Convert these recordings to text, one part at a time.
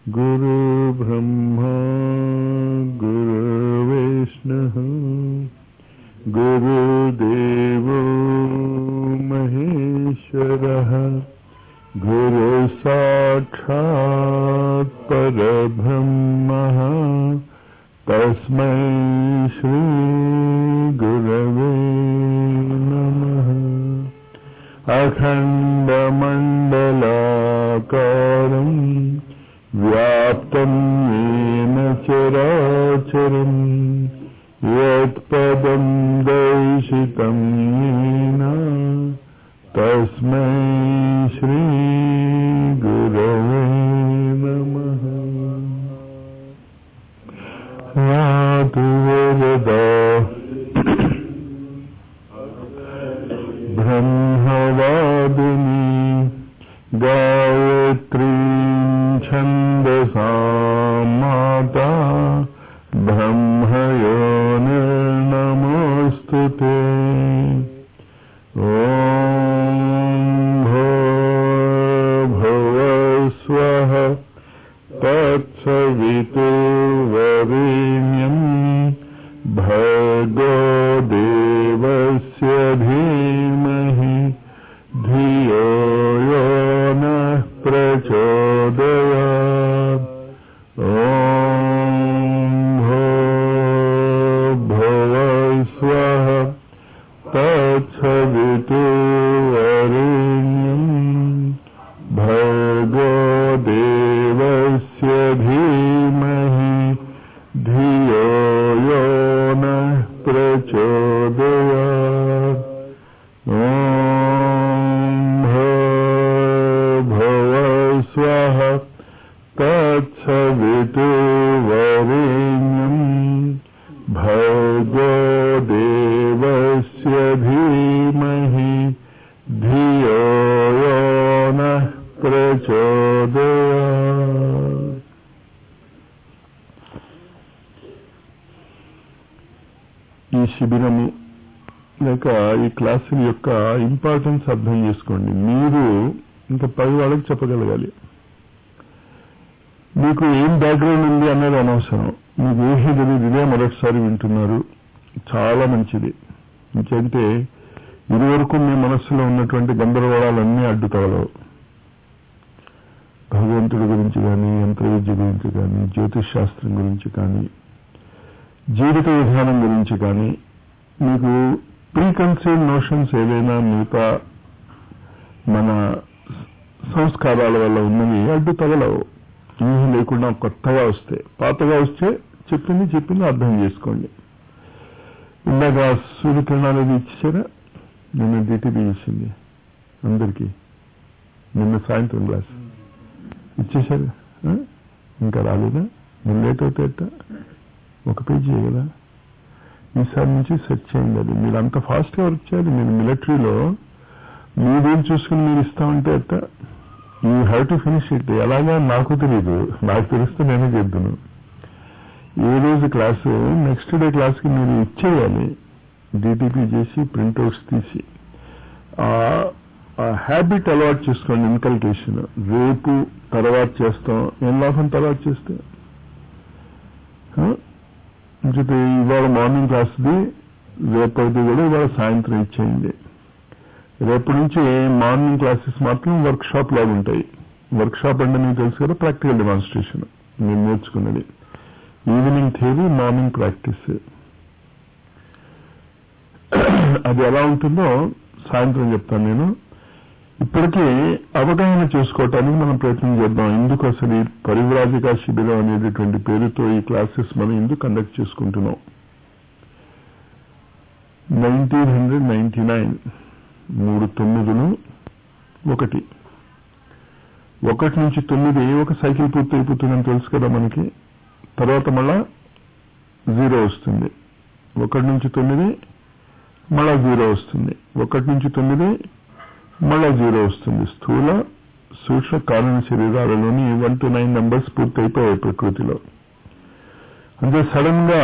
गुरु ब्रह्मा गुरुविष्णुः गुरुदेवो महेश्वरः गुरु साक्षात् परब्रह्मः तस्मै श्रीगुरवे नमः अखण्डमण्डलाकारम् व्याप्तं येन चराचरम् यत्पदं दर्शितं येन तस्मै श्रीगुरवे नमः यातु वरदा ब्रह्मवादिनी गायत्रीं छन्दसा माता ब्रह्मयो निर्नमोऽस्तु ते ॐ भुवस्वः तत्सवितुर्वरेण्यम् भर्गो देवस्य धीमहि धियो यो नः प्रचोदयात् ॐ भुवस्वः तत्सवितुर्वरेण्यम् भर्गो देवस्य धीमहि धियो यो नः प्रचोदयात् ॐ भुवस्वः तत्सवितुर्वरेण्यम् भर्गो देवस्य धीमहि धियो यो नः प्रचोदयात् ఈ శిబిరము లేక ఈ క్లాసుల యొక్క ఇంపార్టెన్స్ అర్థం చేసుకోండి మీరు ఇంకా పది వాళ్ళకి చెప్పగలగాలి మీకు ఏం బ్యాక్గ్రౌండ్ ఉంది అన్నది అనవసరం మీకు ఏమీ తెలియదు ఇదే మొదటిసారి వింటున్నారు చాలా మంచిది ఇంకంటే ఇదివరకు మీ మనస్సులో ఉన్నటువంటి గందరగోళాలన్నీ అడ్డు తగలవు భగవంతుడి గురించి కానీ యంత్ర విద్య గురించి కానీ జ్యోతిష్ శాస్త్రం గురించి కానీ జీవిత విధానం గురించి కానీ మీకు ప్రీకన్సీవ్ నోషన్స్ ఏదైనా మిగతా మన సంస్కారాల వల్ల ఉన్నవి అడ్డు తగలవు ఏమీ లేకుండా కొత్తగా వస్తే పాతగా వస్తే చెప్పింది చెప్పింది అర్థం చేసుకోండి ఇందాక సూర్యకిరణాలు అది ఇచ్చారా నిన్న డిటిపి ఇచ్చింది అందరికీ నిన్న సాయంత్రం క్లాస్ ఇచ్చేశారు ఆ? ఇంకా రాలేదా నేను లేట్ అవుతే ఎట్టా? ఒక పేజీ కదా ఈసారి నుంచి సెట్ చేయండి అది మీరు అంత ఫాస్ట్గా వర్క్ చేయాలి మీరు మిలిటరీలో మీరేం చూసుకుని మీరు ఇస్తామంటే ఎట్ట you have to finish it ఎలాగా నాకు తెలియదు నాకు తెలిస్తే నేనే చెప్తాను ఏ రోజు క్లాసు నెక్స్ట్ డే క్లాస్కి మీరు ఇచ్చేయాలి డిటిపి చేసి ప్రింట్అవుట్స్ తీసి ఆ హ్యాబిట్ అలవాటు చేసుకోండి ఇన్కల్కేషన్ రేపు తర్వాత చేస్తాం ఏం లాభం తర్వాత చేస్తే ఇంకటి ఇవాళ మార్నింగ్ క్లాస్ది రేపటిది కూడా ఇవాళ సాయంత్రం ఇచ్చేయండి రేపటి నుంచి మార్నింగ్ క్లాసెస్ మాత్రం వర్క్ షాప్ లాగా ఉంటాయి వర్క్ షాప్ అంటే మీకు తెలుసు కదా ప్రాక్టికల్ డెమాన్స్ట్రేషన్ మీరు నేర్చుకున్నది ఈవినింగ్ థియరీ మార్నింగ్ ప్రాక్టీస్ అది ఎలా ఉంటుందో సాయంత్రం చెప్తాను నేను ఇప్పటికీ అవగాహన చేసుకోవటానికి మనం ప్రయత్నం చేద్దాం ఎందుకు అసలు ఈ పరివ్రాజిక శిబిరం అనేటటువంటి పేరుతో ఈ క్లాసెస్ మనం ఎందుకు కండక్ట్ చేసుకుంటున్నాం నైన్టీన్ హండ్రెడ్ నైన్టీ నైన్ మూడు తొమ్మిదిలు ఒకటి ఒకటి నుంచి తొమ్మిది ఒక సైకిల్ పూర్తి అయిపోతుందని తెలుసు కదా మనకి తర్వాత మళ్ళా జీరో వస్తుంది ఒకటి నుంచి తొమ్మిది మళ్ళా జీరో వస్తుంది ఒకటి నుంచి తొమ్మిది మళ్ళా జీరో వస్తుంది స్థూల సూక్ష్మ కారణ శరీరాలలోని వన్ టు నైన్ నంబర్స్ పూర్తి అయిపోయాయి ప్రకృతిలో అంటే సడన్ గా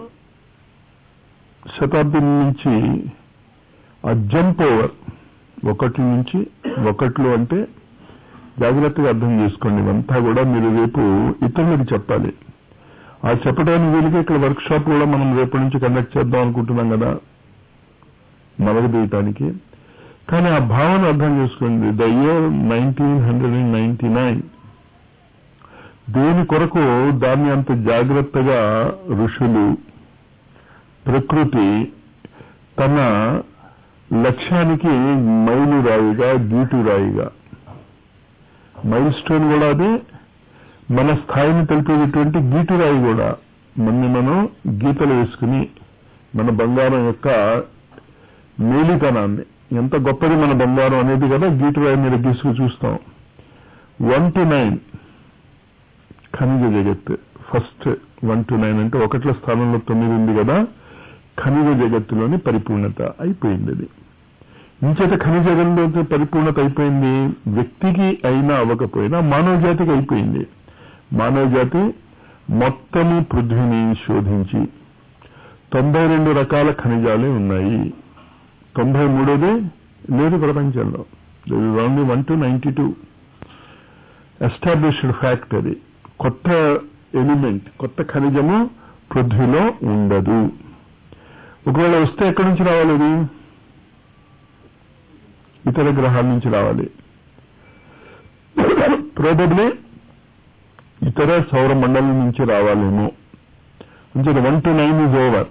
శతాబ్దం నుంచి ఆ జంప్ ఓవర్ ఒకటి నుంచి ఒకట్లు అంటే జాగ్రత్తగా అర్థం చేసుకోండి ఇవంతా కూడా మీరు రేపు ఇతరులకు చెప్పాలి ఆ చెప్పడానికి వీలుగా ఇక్కడ వర్క్ షాప్ కూడా మనం రేపటి నుంచి కండక్ట్ చేద్దాం అనుకుంటున్నాం కదా మలగదీయటానికి కానీ ఆ భావన అర్థం చేసుకోండి the year nineteen hundred and ninety nine దేని కొరకు దాన్ని అంత జాగ్రత్తగా ఋషులు ప్రకృతి తన లక్ష్యానికి మైలు రాయిగా గీటు రాయిగా మైల్ స్టోన్ కూడా అదే మన స్థాయిని తెలిపేటటువంటి గీటు రాయి కూడా మనని మనం గీతలు వేసుకుని మన బంగారం యొక్క మేలితనాన్ని ఎంత గొప్పది మన బంగారం అనేది కదా గీటు రాయి మీద గీసుకు చూస్తాం వన్ టు నైన్ ఖనిజ జగత్ ఫస్ట్ వన్ టు నైన్ అంటే ఒకట్ల స్థానంలో తొమ్మిది ఉంది కదా ఖనిజ జగత్తులోని పరిపూర్ణత అయిపోయింది అది ఇంచేత ఖనిజ జగత్తులో పరిపూర్ణత అయిపోయింది వ్యక్తికి అయినా అవ్వకపోయినా మానవ జాతికి అయిపోయింది మానవ జాతి మొత్తము పృథ్వీని శోధించి తొంభై రెండు రకాల ఖనిజాలే ఉన్నాయి తొంభై మూడోది లేదు ప్రపంచంలో only one two ninety two established fact అది కొత్త ఎలిమెంట్ కొత్త ఖనిజము పృథ్వీలో ఉండదు ఒకవేళ వస్తే ఎక్కడి నుంచి రావాలి అది ఇతర గ్రహాల నుంచి రావాలి ప్రోబబ్లీ ఇతర సౌర మండలం నుంచి రావాలేమో అంటే one two nine is over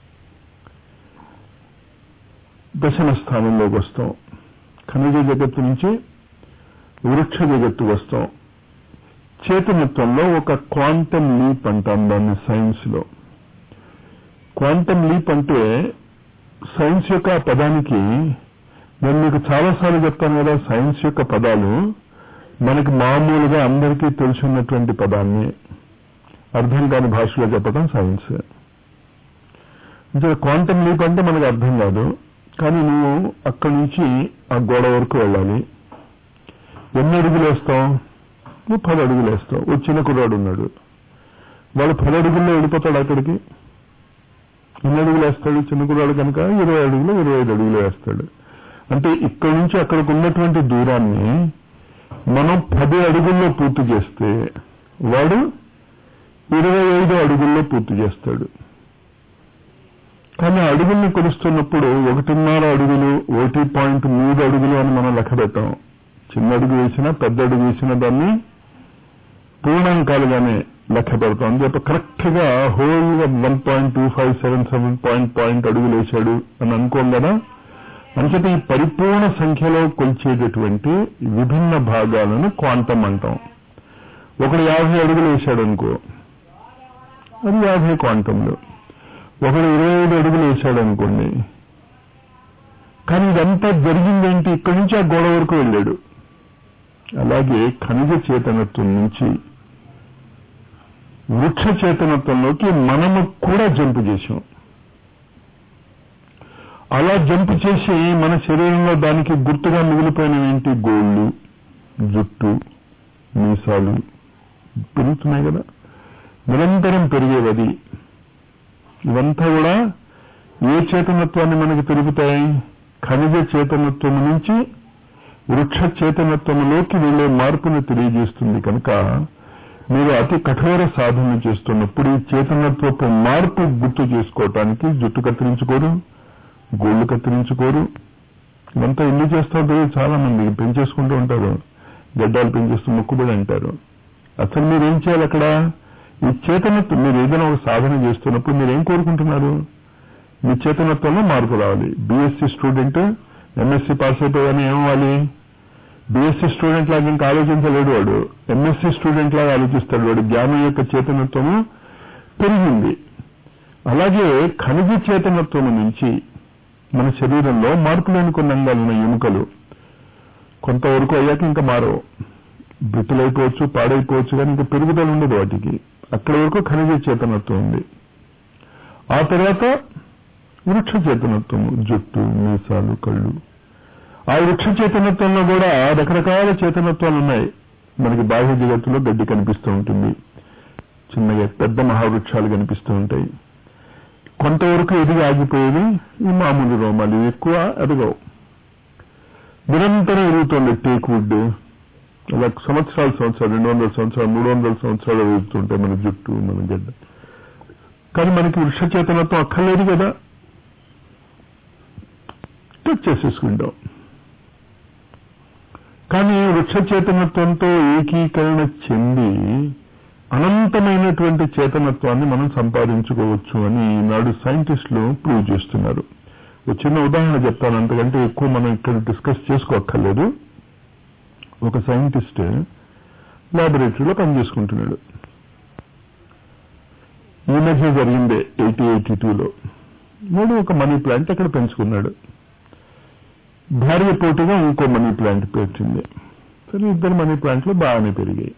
దశమ స్థానంలోకి వస్తాం ఖనిజ జగత్తు నుంచి వృక్ష జగత్తు వస్తాం చేతనత్వంలో ఒక క్వాంటమ్ లీప్ అంటాం దాన్ని సైన్స్ లో క్వాంటమ్ లీప్ అంటే సైన్స్ యొక్క పదానికి నేను మీకు చాలాసార్లు చెప్తాను కదా సైన్స్ యొక్క పదాలు మనకి మామూలుగా అందరికీ తెలుసున్నటువంటి పదాన్ని అర్థం కాని భాషలో చెప్పడం సైన్స్ క్వాంటమ్ లీప్ అంటే మనకు అర్థం కాదు కానీ నువ్వు అక్కడి నుంచి ఆ గోడ వరకు వెళ్ళాలి ఎన్ని అడుగులు వేస్తావు నువ్వు పది అడుగులు వేస్తావు ఓ చిన్న కుర్రాడు ఉన్నాడు వాడు పది అడుగుల్లో వెళ్ళిపోతాడు అక్కడికి ఎన్ని అడుగులు వేస్తాడు చిన్న కుర్రాడు కనుక ఇరవై అడుగులు ఇరవై ఐదు అడుగులు వేస్తాడు అంటే ఇక్కడి నుంచి అక్కడికి ఉన్నటువంటి దూరాన్ని మనం పది అడుగుల్లో పూర్తి చేస్తే వాడు ఇరవై ఐదు అడుగుల్లో పూర్తి చేస్తాడు కానీ అడుగుల్ని కొలుస్తున్నప్పుడు ఒకటిన్నర అడుగులు ఒకటి పాయింట్ మూడు అడుగులు అని మనం లెక్క పెట్టాం చిన్న అడుగు వేసినా పెద్ద అడుగు వేసినా దాన్ని పూర్ణాంకాలుగానే లెక్క పెడతాం అందుకే కరెక్ట్ గా whole one point two five seven seven point point అడుగులు వేశాడు అని అనుకోం కదా అంతటి ఈ పరిపూర్ణ సంఖ్యలో కొలిచేటటువంటి విభిన్న భాగాలను క్వాంటం అంటాం ఒకడు యాభై అడుగులు వేశాడు అనుకో అది యాభై క్వాంటంలు ఒకడు ఇరవై ఐదు అడుగులు వేశాడు అనుకోండి కానీ ఇదంతా జరిగిందేంటి ఇక్కడి నుంచి ఆ గోడ వరకు వెళ్ళాడు అలాగే ఖనిజ చేతనత్వం నుంచి వృక్ష చేతనత్వంలోకి మనము కూడా జంపు చేశాం అలా జంపు చేసి మన శరీరంలో దానికి గుర్తుగా మిగిలిపోయినవి ఏంటి గోళ్ళు జుట్టు మీసాలు పెరుగుతున్నాయి కదా నిరంతరం పెరిగేవది ఇవంతా కూడా ఏ చేతనత్వాన్ని మనకి పెరుగుతాయి ఖనిజ చేతనత్వం నుంచి వృక్ష చేతనత్వంలోకి వెళ్లే మార్పును తెలియజేస్తుంది కనుక మీరు అతి కఠోర సాధన చేస్తున్నప్పుడు ఈ చేతనత్వపు మార్పు గుర్తు చేసుకోవటానికి జుట్టు కత్తిరించుకోరు గోళ్లు కత్తిరించుకోరు ఇవంతా ఎందుకు చేస్తూ ఉంటారు చాలా మంది పెంచేసుకుంటూ ఉంటారు గడ్డాలు పెంచేస్తూ మొక్కుబడి అంటారు అసలు మీరేం చేయాలి అక్కడ ఈ చేతనత్వం మీరు ఏదైనా ఒక సాధన చేస్తున్నప్పుడు మీరు ఏం కోరుకుంటున్నారు మీ చేతనత్వంలో మార్పు రావాలి బీఎస్సీ స్టూడెంట్ ఎంఎస్సీ పాస్ అయిపోయాని ఏమవ్వాలి బీఎస్సీ స్టూడెంట్ లాగా ఇంకా ఆలోచించలేడు వాడు ఎంఎస్సీ స్టూడెంట్ లాగా ఆలోచిస్తాడు వాడు జ్ఞానం యొక్క చేతనత్వము పెరిగింది అలాగే ఖనిజ చేతనత్వం నుంచి మన శరీరంలో మార్పు లేని కొన్ని అంగాలు ఉన్నాయి ఎముకలు కొంతవరకు అయ్యాక ఇంకా మారవు మృతులైపోవచ్చు పాడైపోవచ్చు కానీ ఇంకా పెరుగుదల ఉండదు వాటికి అక్కడి వరకు ఖనిజ చేతనత్వం ఉంది ఆ తర్వాత వృక్ష చేతనత్వము జుట్టు మీసాలు కళ్ళు ఆ వృక్ష చేతనత్వంలో కూడా రకరకాల చేతనత్వాలు ఉన్నాయి మనకి బాహ్య జగత్తులో గడ్డి కనిపిస్తూ ఉంటుంది చిన్నగా పెద్ద మహావృక్షాలు కనిపిస్తూ ఉంటాయి కొంతవరకు ఎదిగి ఆగిపోయేది ఈ మామూలు రోమాలు ఎక్కువ ఎదగవు నిరంతరం ఎదుగుతుంది టేక్ వుడ్ అలా సంవత్సరాలు సంవత్సరాలు రెండు వందల సంవత్సరాలు మూడు వందల సంవత్సరాలు వెళ్తుంటాయి మన జుట్టు మన గడ్డ కానీ మనకి వృక్ష చేతనత్వం అక్కర్లేదు కదా టచ్ చేసేసుకుంటాం కానీ వృక్ష చేతనత్వంతో ఏకీకరణ చెంది అనంతమైనటువంటి చేతనత్వాన్ని మనం సంపాదించుకోవచ్చు అని ఈనాడు సైంటిస్టులు ప్రూవ్ చేస్తున్నారు ఒక చిన్న ఉదాహరణ చెప్తాను అంతకంటే ఎక్కువ మనం ఇక్కడ డిస్కస్ చేసుకోక్కర్లేదు ఒక సైంటిస్ట్ లాబొరేటరీలో పనిచేసుకుంటున్నాడు ఈ మధ్య జరిగిందే ఎయిటీ ఎయిటీ టూలో వాడు ఒక మనీ ప్లాంట్ అక్కడ పెంచుకున్నాడు భార్య పోటీగా ఇంకో మనీ ప్లాంట్ పెట్టింది సరే ఇద్దరు మనీ ప్లాంట్లు బాగానే పెరిగాయి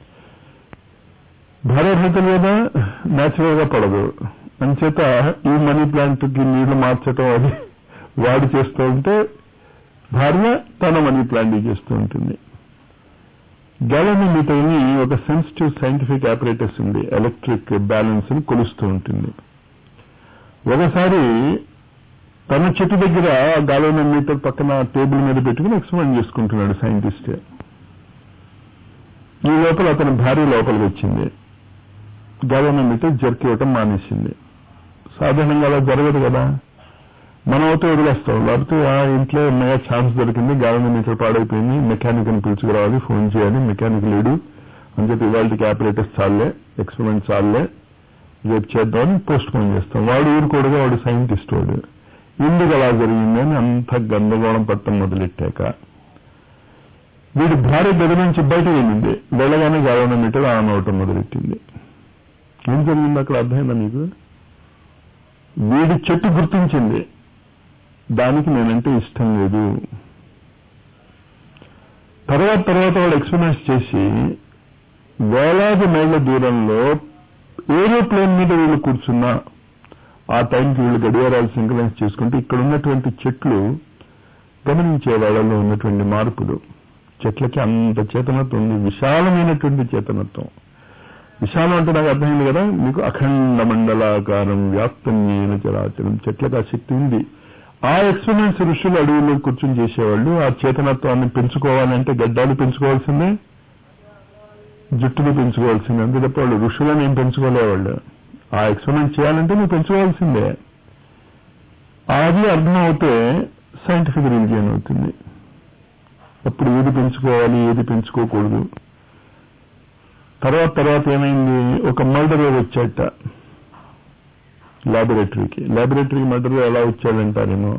భార్య భర్తలు కదా న్యాచురల్ గా పడదు అంచేత ఈ మనీ ప్లాంట్ కి నీళ్లు మార్చడం అది వాడు చేస్తూ ఉంటే భార్య తన మనీ ప్లాంట్ చేస్తూ ఉంటుంది గ్యాలనోమీటర్ ని ఒక సెన్సిటివ్ సైంటిఫిక్ ఆపరేటర్స్ ఉంది ఎలక్ట్రిక్ బ్యాలెన్స్ ని కొలుస్తూ ఉంటుంది ఒకసారి తన చెట్టు దగ్గర గాలోనోమీటర్ పక్కన టేబుల్ మీద పెట్టుకుని ఎక్స్పెరిమెంట్ చేసుకుంటున్నాడు సైంటిస్ట్ ఈ లోపల అతని భార్య లోపలికి వచ్చింది గాలోనోమీటర్ జర్క్ ఇవ్వటం మానేసింది సాధారణంగా అలా జరగదు కదా మనం అయితే వదిలేస్తాం లేకపోతే ఆ ఇంట్లో ఉన్నాయా ఛాన్స్ దొరికింది గాలోనోమీటర్ పాడైపోయింది మెకానిక్ ని పిలుచుకురావాలి ఫోన్ చేయాలి మెకానిక్ లేడు అని చెప్పి ఇవాళకి ఆపరేటర్స్ చాలే ఎక్స్పెరిమెంట్ చాలే రేపు చేద్దామని పోస్ట్ పోన్ చేస్తాం వాడు ఊరుకోడుగా వాడు సైంటిస్ట్ వాడు ఎందుకు అలా జరిగింది అని అంత గందరగోళం పట్టం మొదలెట్టాక వీడి భార్య గది నుంచి బయటకు వెళ్ళింది వెళ్ళగానే గాలోనోమీటర్ ఆన్ అవటం మొదలెట్టింది ఏం జరిగింది అక్కడ అర్థమైందా మీకు వీడి చెట్టు గుర్తించింది దానికి నేనంటే ఇష్టం లేదు తర్వాత తర్వాత వాడు ఎక్స్పెరిమెంట్స్ చేసి వేలాది మైళ్ళ దూరంలో ఏరోప్లేన్ మీద వీళ్ళు కూర్చున్నా ఆ టైంకి వీళ్ళు గడియారాలు సింక్రనైజ్ చేసుకుంటే ఇక్కడ ఉన్నటువంటి చెట్లు గమనించే వాళ్ళలో ఉన్నటువంటి మార్పులు చెట్లకి అంత చేతనత్వం ఉంది విశాలమైనటువంటి చేతనత్వం విశాలం అంటే నాకు అర్థమైంది కదా మీకు అఖండ మండలాకారం వ్యాప్తన్యేన చరాచరం చెట్లకు ఆ శక్తి ఉంది ఆ ఎక్స్పెరిమెంట్స్ ఋషులు అడవుల్లో కూర్చొని చేసేవాళ్ళు ఆ చేతనత్వాన్ని పెంచుకోవాలంటే గడ్డాలు పెంచుకోవాల్సిందే జుట్టును పెంచుకోవాల్సిందే అంతే తప్ప వాళ్ళు ఋషులను ఏం పెంచుకోలేవాళ్ళు ఆ ఎక్స్పెరిమెంట్ చేయాలంటే నువ్వు పెంచుకోవాల్సిందే అది అర్థం అవుతే సైంటిఫిక్ రిలీజియన్ అవుతుంది అప్పుడు ఏది పెంచుకోవాలి ఏది పెంచుకోకూడదు తర్వాత తర్వాత ఏమైంది ఒక మర్డర్ వచ్చాట లాబొరేటరీకి లాబొరేటరీకి మర్డర్ ఎలా వచ్చాడంటారేమో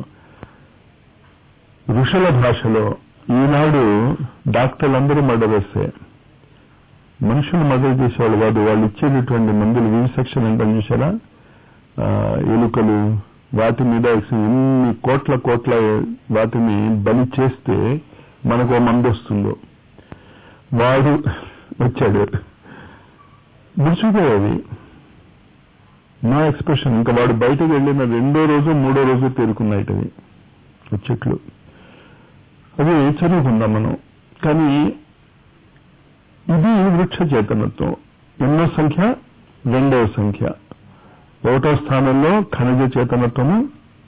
ఋషుల భాషలో ఈనాడు డాక్టర్లందరూ మర్డర్ వస్తాయి మనుషులు మర్డర్ చేసేవాళ్ళు కాదు వాళ్ళు ఇచ్చేటటువంటి మందులు వివిసెక్షన్ అంటే చూసారా ఎలుకలు వాటి మీద ఎన్ని కోట్ల కోట్ల వాటిని బలి చేస్తే మనకు మందు వస్తుందో వాడు వచ్చాడు ముడిచిపోయేది నా ఎక్స్ప్రెషన్ ఇంకా వాడు బయటకు వెళ్ళిన రెండో రోజు మూడో రోజు తేరుకున్నాయి అవి చెట్లు అది చదువుకుందాం మనం కానీ ఇది వృక్ష చేతనత్వం ఎన్నో సంఖ్య రెండవ సంఖ్య ఒకటో స్థానంలో ఖనిజ చేతనత్వము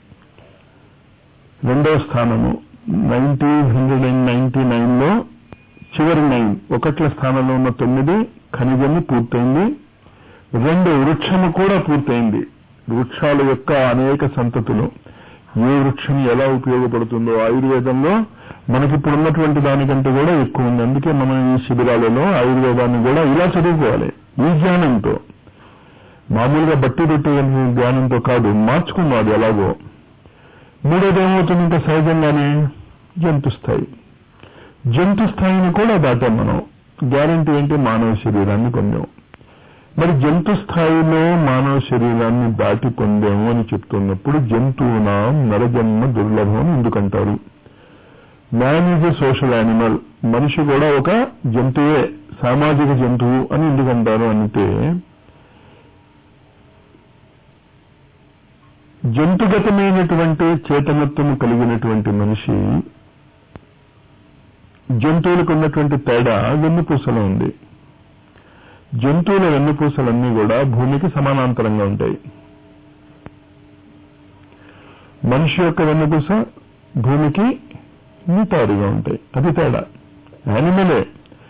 రెండవ స్థానము nineteen hundred and ninety nine లో చివరి నైన్ ఒకట్ల స్థానంలో ఉన్న తొమ్మిది ఖనిజము పూర్తయింది రెండు వృక్షము కూడా పూర్తయింది వృక్షాల యొక్క అనేక సంతతులు ఏ వృక్షం ఎలా ఉపయోగపడుతుందో ఆయుర్వేదంలో మనకిప్పుడు ఉన్నటువంటి దానికంటే కూడా ఎక్కువ ఉంది అందుకే మనం ఈ శిబిరాలలో ఆయుర్వేదాన్ని కూడా ఇలా చదువుకోవాలి ఈ జ్ఞానంతో మామూలుగా బట్టి పెట్టి జ్ఞానంతో కాదు మార్చుకుందాం అది ఎలాగో మూడోది ఏమవుతుంది ఇంకా సహజంగానే జంతు స్థాయి జంతు స్థాయిని కూడా దాటాం మనం గ్యారంటీ ఏంటి మానవ శరీరాన్ని పొందాం మరి జంతు స్థాయిలో మానవ శరీరాన్ని దాటి పొందాము అని చెప్తున్నప్పుడు జంతువున నరజన్మ దుర్లభం అని ఎందుకంటారు man is a social animal మనిషి కూడా ఒక జంతువే సామాజిక జంతువు అని ఎందుకంటారు అంటే జంతుగతమైనటువంటి చేతనత్వము కలిగినటువంటి మనిషి జంతువులకు ఉన్నటువంటి తేడా వెన్నుపూసలో ఉంది జంతువుల వెన్నుపూసలన్నీ కూడా భూమికి సమానాంతరంగా ఉంటాయి మనిషి యొక్క వెన్నుపూస భూమికి నిటారుగా ఉంటాయి అది తేడా యానిమలే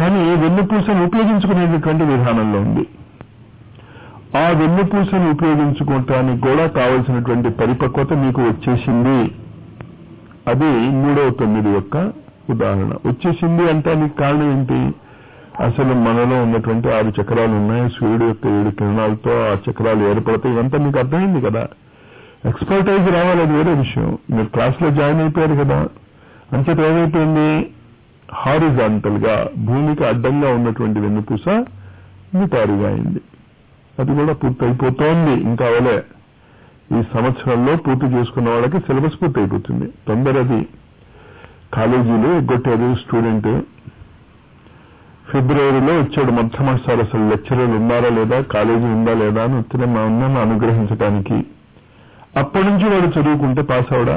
కానీ వెన్నుపూసను ఉపయోగించుకునేటటువంటి విధానంలో ఉంది ఆ వెన్నుపూసను ఉపయోగించుకోవటానికి కూడా కావలసినటువంటి పరిపక్వత మీకు వచ్చేసింది అది మూడవ తొమ్మిది యొక్క ఉదాహరణ వచ్చేసింది అంటానికి కారణం ఏంటి అసలు మనలో ఉన్నటువంటి ఆరు చక్రాలు ఉన్నాయి సూర్యుడు యొక్క ఏడు కిరణాలతో ఆ చక్రాలు ఏర్పడతాయి ఇవంతా మీకు అర్థమైంది కదా ఎక్స్పర్టైజ్ రావాలి అది వేరే విషయం మీరు క్లాస్లో జాయిన్ అయిపోయారు కదా అంచేత ఏమైపోయింది హారిజాంటల్ గా భూమికి అడ్డంగా ఉన్నటువంటి వెన్నుపూస నిటారుగా అయింది అది కూడా పూర్తి అయిపోతోంది ఇంకా అవలే ఈ సంవత్సరంలో పూర్తి చేసుకున్న వాళ్ళకి సిలబస్ పూర్తి అయిపోతుంది తొందరది కాలేజీలో ఎగ్గొట్టారు స్టూడెంట్ ఫిబ్రవరిలో వచ్చాడు మొట్టమొదటిసారి అసలు లెక్చరర్లు ఉన్నారా లేదా కాలేజీ ఉందా లేదా అని వచ్చిన మా ఉన్నను అనుగ్రహించడానికి అప్పటి నుంచి వాడు చదువుకుంటే పాస్ అవడా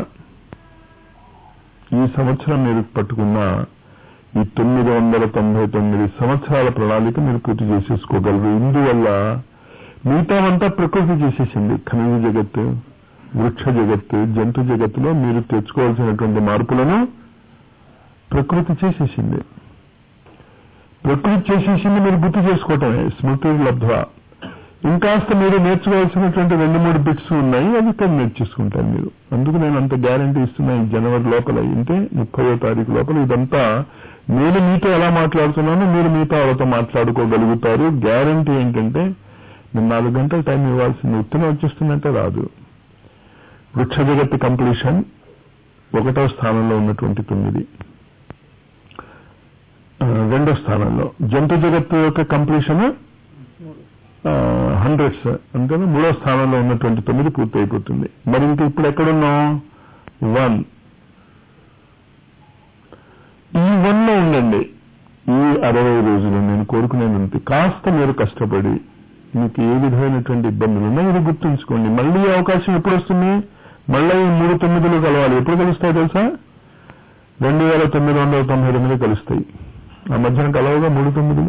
ఈ సంవత్సరం మీరు పట్టుకున్న ఈ తొమ్మిది వందల తొంభై తొమ్మిది సంవత్సరాల ప్రణాళిక మీరు పూర్తి చేసేసుకోగలరు ఇందువల్ల మిగతావంతా ప్రకృతి చేసేసింది ఖనిజ జగత్తు వృక్ష జగత్తు జంతు జగత్తులో మీరు తెచ్చుకోవాల్సినటువంటి మార్పులను ప్రకృతి చేసేసింది ప్రకృతి చేసేసింది మీరు గుర్తు చేసుకోవటమే స్మృతి లబ్ధ ఇంకాస్త మీరు నేర్చుకోవాల్సినటువంటి రెండు మూడు బిట్స్ ఉన్నాయి అవి ఇక్కడ నేర్చేసుకుంటారు మీరు అందుకు నేను అంత గ్యారంటీ ఇస్తున్నా ఈ జనవరి లోపల అంటే ముప్పయో తారీఖు లోపల ఇదంతా నేను మీతో ఎలా మాట్లాడుతున్నానో మీరు మీతో వాళ్ళతో మాట్లాడుకోగలుగుతారు గ్యారంటీ ఏంటంటే నేను నాలుగు గంటల టైం ఇవ్వాల్సింది ఉత్తనే వచ్చేస్తుందంటే రాదు వృక్ష జగత్తు కంప్లీషన్ ఒకటో స్థానంలో ఉన్నటువంటి తొమ్మిది ఆ, రెండో స్థానంలో జంతు జగత్తు యొక్క కంప్లీషన్ హండ్రెడ్స్ అంటే మూడో స్థానంలో ఉన్నటువంటి తొమ్మిది పూర్తి అయిపోతుంది మరి ఇంక ఇప్పుడు ఎక్కడున్నాం వన్ ఈ వన్ లో ఉండండి ఈ అరవై రోజులు నేను కోరుకునేది అంతే కాస్త మీరు కష్టపడి మీకు ఏ విధమైనటువంటి ఇబ్బందులు ఉన్నా ఇది గుర్తుంచుకోండి మళ్ళీ ఈ అవకాశం ఎప్పుడు వస్తుంది మళ్ళీ ఈ మూడు తొమ్మిదిలు కలవాలి ఎప్పుడు కలుస్తాయి తెలుసా రెండు వేల తొమ్మిది వందల తొంభై తొమ్మిది కలుస్తాయి ఆ మధ్యన కలవగా మూడు తొమ్మిదిలు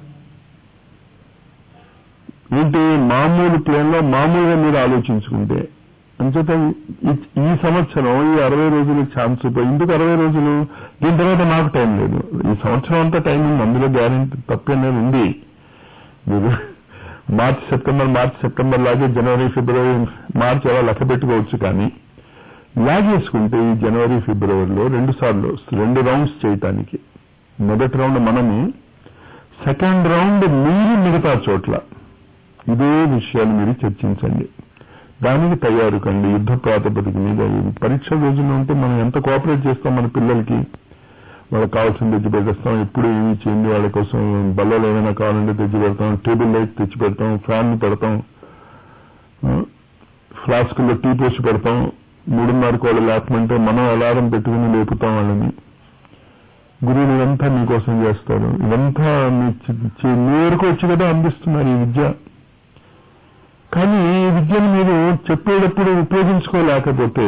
ఏంటి మామూలు ప్లేన్ లో మామూలుగా మీరు ఆలోచించుకుంటే అంచేత ఈ- ఈ సంవత్సరం ఈ అరవై రోజులు ఛాన్స్ ఎందుకు అరవై రోజులు దీని తర్వాత నాకు టైం లేదు ఈ సంవత్సరం అంతా టైం ఉంది అందులో గ్యారెంటీ తప్పేనేది ఉంది మీరు మార్చ్ సెప్టెంబర్ మార్చ్ సెప్టెంబర్ లాగే జనవరి ఫిబ్రవరి మార్చ్ అలా లెక్క పెట్టుకోవచ్చు కానీ లాగేసుకుంటే ఈ జనవరి ఫిబ్రవరిలో రెండు సార్లు రెండు రౌండ్స్ చేయటానికి మొదటి రౌండ్ మనము సెకండ్ రౌండ్ మీరు మిగతా చోట్ల ఇదే విషయాలు మీరు చర్చించండి దానికి తయారు కండి యుద్ధ ప్రాతిపదిక మీద ఈ పరీక్ష రోజుల్లో ఉంటే మనం ఎంత కోఆపరేట్ చేస్తాం మన పిల్లలకి వాళ్ళకి కావాల్సింది తెచ్చి పెట్టేస్తాం ఎప్పుడు ఏమి చేయండి వాళ్ళ కోసం బల్లలు ఏమైనా కావాలంటే తెచ్చి పెడతాం టేబుల్ లైట్ తెచ్చి పెడతాం ఫ్యాన్ పెడతాం ఫ్లాస్కుల్లో టీ పోసి పెడతాం మూడున్నరకు వాళ్ళు లేకమంటే మనం అలారం పెట్టుకుని లేపుతాం వాళ్ళని గురువులు ఇదంతా మీకోసం చేస్తారు ఇదంతా మీ చి- చి- మీ వరకు వచ్చి కదా అందిస్తున్నారు ఈ విద్య కానీ ఈ విద్యను మీరు చెప్పేటప్పుడు ఉపయోగించుకోలేకపోతే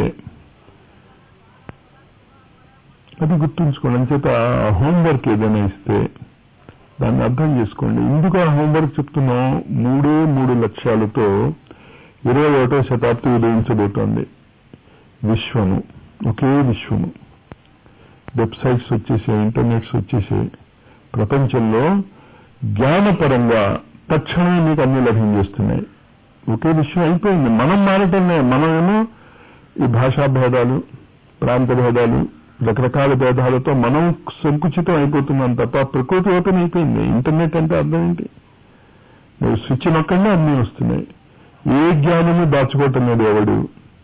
అది గుర్తుంచుకోండి అంచేత ఆ హోంవర్క్ ఏదైనా ఇస్తే దాన్ని అర్థం చేసుకోండి ఎందుకు ఆ హోంవర్క్ చెప్తున్నాం మూడే మూడు లక్ష్యాలతో ఇరవై ఒకటో శతాబ్ది ఉదయించబోతోంది విశ్వము ఒకే విశ్వము వెబ్సైట్స్ వచ్చేసాయి ఇంటర్నెట్స్ వచ్చేసాయి ప్రపంచంలో జ్ఞానపరంగా తక్షణమే మీకు అన్ని లభించేస్తున్నాయి ఒకే విషయం అయిపోయింది మనం మారటమే మనమేమో ఈ భాషా భేదాలు ప్రాంత భేదాలు రకరకాల భేదాలతో మనం సంకుచితం అయిపోతున్నాం తప్ప ప్రకృతి ఓపెన్ అయిపోయింది ఇంటర్నెట్ అంటే అర్థం ఏంటి మీరు స్విచ్ నొక్కండి అన్నీ వస్తున్నాయి ఏ జ్ఞానము దాచుకోవటం లేదు ఎవడు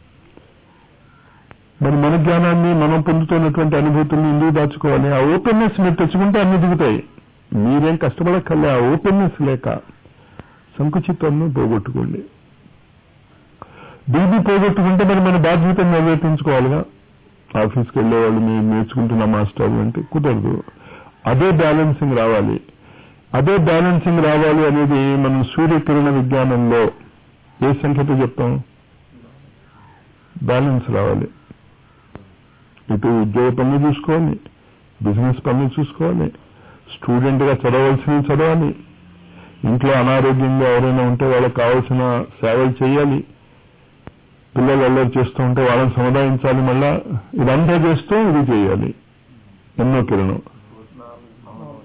మరి మన జ్ఞానాన్ని మనం పొందుతున్నటువంటి అనుభూతుల్ని ఎందుకు దాచుకోవాలి ఆ ఓపెన్నెస్ మీరు తెచ్చుకుంటే అన్ని దిగుతాయి మీరేం కష్టపడక్కర్లే ఆ ఓపెన్నెస్ లేక సంకుచితాన్ని పోగొట్టుకోండి దీన్ని పోగొట్టుకుంటే మరి మన బాధ్యతను నిర్వర్తించుకోవాలిగా ఆఫీస్కి వెళ్ళేవాళ్ళు మీరు నేర్చుకుంటున్న మాస్టర్లు అంటే కుదరదు అదే బ్యాలెన్సింగ్ రావాలి అదే బ్యాలెన్సింగ్ రావాలి అనేది మనం సూర్యకిరణ విజ్ఞానంలో ఏ సంఖ్యతో చెప్తాం బ్యాలెన్స్ రావాలి ఇటు ఉద్యోగ పనులు చూసుకోవాలి బిజినెస్ పనులు చూసుకోవాలి స్టూడెంట్ గా చదవలసినవి చదవాలి ఇంట్లో అనారోగ్యంగా ఎవరైనా ఉంటే వాళ్ళకి కావాల్సిన సేవలు చేయాలి పిల్లలు అల్లరి చేస్తూ ఉంటే వాళ్ళని సముదాయించాలి మళ్ళా ఇదంతా చేస్తూ ఇది చేయాలి ఎన్నో కిరణం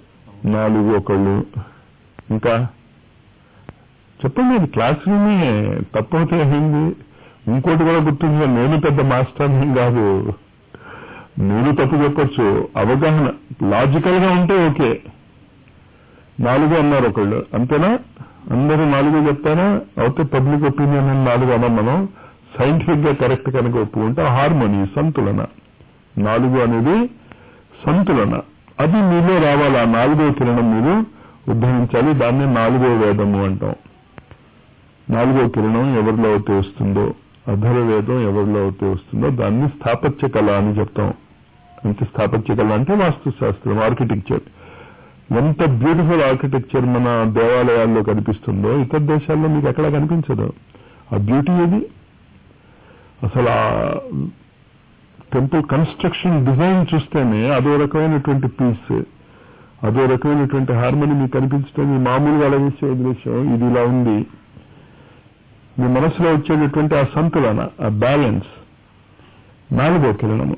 నాలుగు ఒకళ్ళు ఇంకా చెప్పండి అది క్లాస్ రూమే తప్పవుతే ఏంది ఇంకోటి కూడా గుర్తుంది నేను పెద్ద మాస్టర్ ఏం కాదు నేను తప్పు చెప్పొచ్చు అవగాహన లాజికల్ గా ఉంటే ఓకే నాలుగు అన్నారు ఒకళ్ళు అంతేనా అందరూ నాలుగు చెప్తారా అయితే పబ్లిక్ ఒపీనియన్ అని నాలుగు అన్నాం మనం సైంటిఫిక్ గా కరెక్ట్ కనుక ఒప్పుకుంటే హార్మోని సంతులన నాలుగు అనేది సంతులన అది మీలో రావాలి ఆ నాలుగో కిరణం మీరు ఉద్ధరించాలి దాన్ని నాలుగో వేదము అంటాం నాలుగో కిరణం ఎవరిలో అయితే వస్తుందో అధర వేదం ఎవరిలో అయితే వస్తుందో దాన్ని స్థాపత్య కళ అని చెప్తాం అంటే స్థాపత్య కళ అంటే వాస్తు శాస్త్రం ఆర్కిటెక్చర్ ఎంత బ్యూటిఫుల్ ఆర్కిటెక్చర్ మన దేవాలయాల్లో కనిపిస్తుందో ఇతర దేశాల్లో మీకు ఎక్కడా కనిపించదు ఆ బ్యూటీ ఏది అసలు ఆ టెంపుల్ కన్స్ట్రక్షన్ డిజైన్ చూస్తేనే అదో రకమైనటువంటి పీస్ అదో రకమైనటువంటి హార్మోని మీకు కనిపించడం మీ మామూలుగా అలవేసే వదిలేసాం ఇది ఇలా ఉంది మీ మనసులో వచ్చేటటువంటి ఆ సంతులన ఆ బ్యాలెన్స్ నాలుగో కిరణము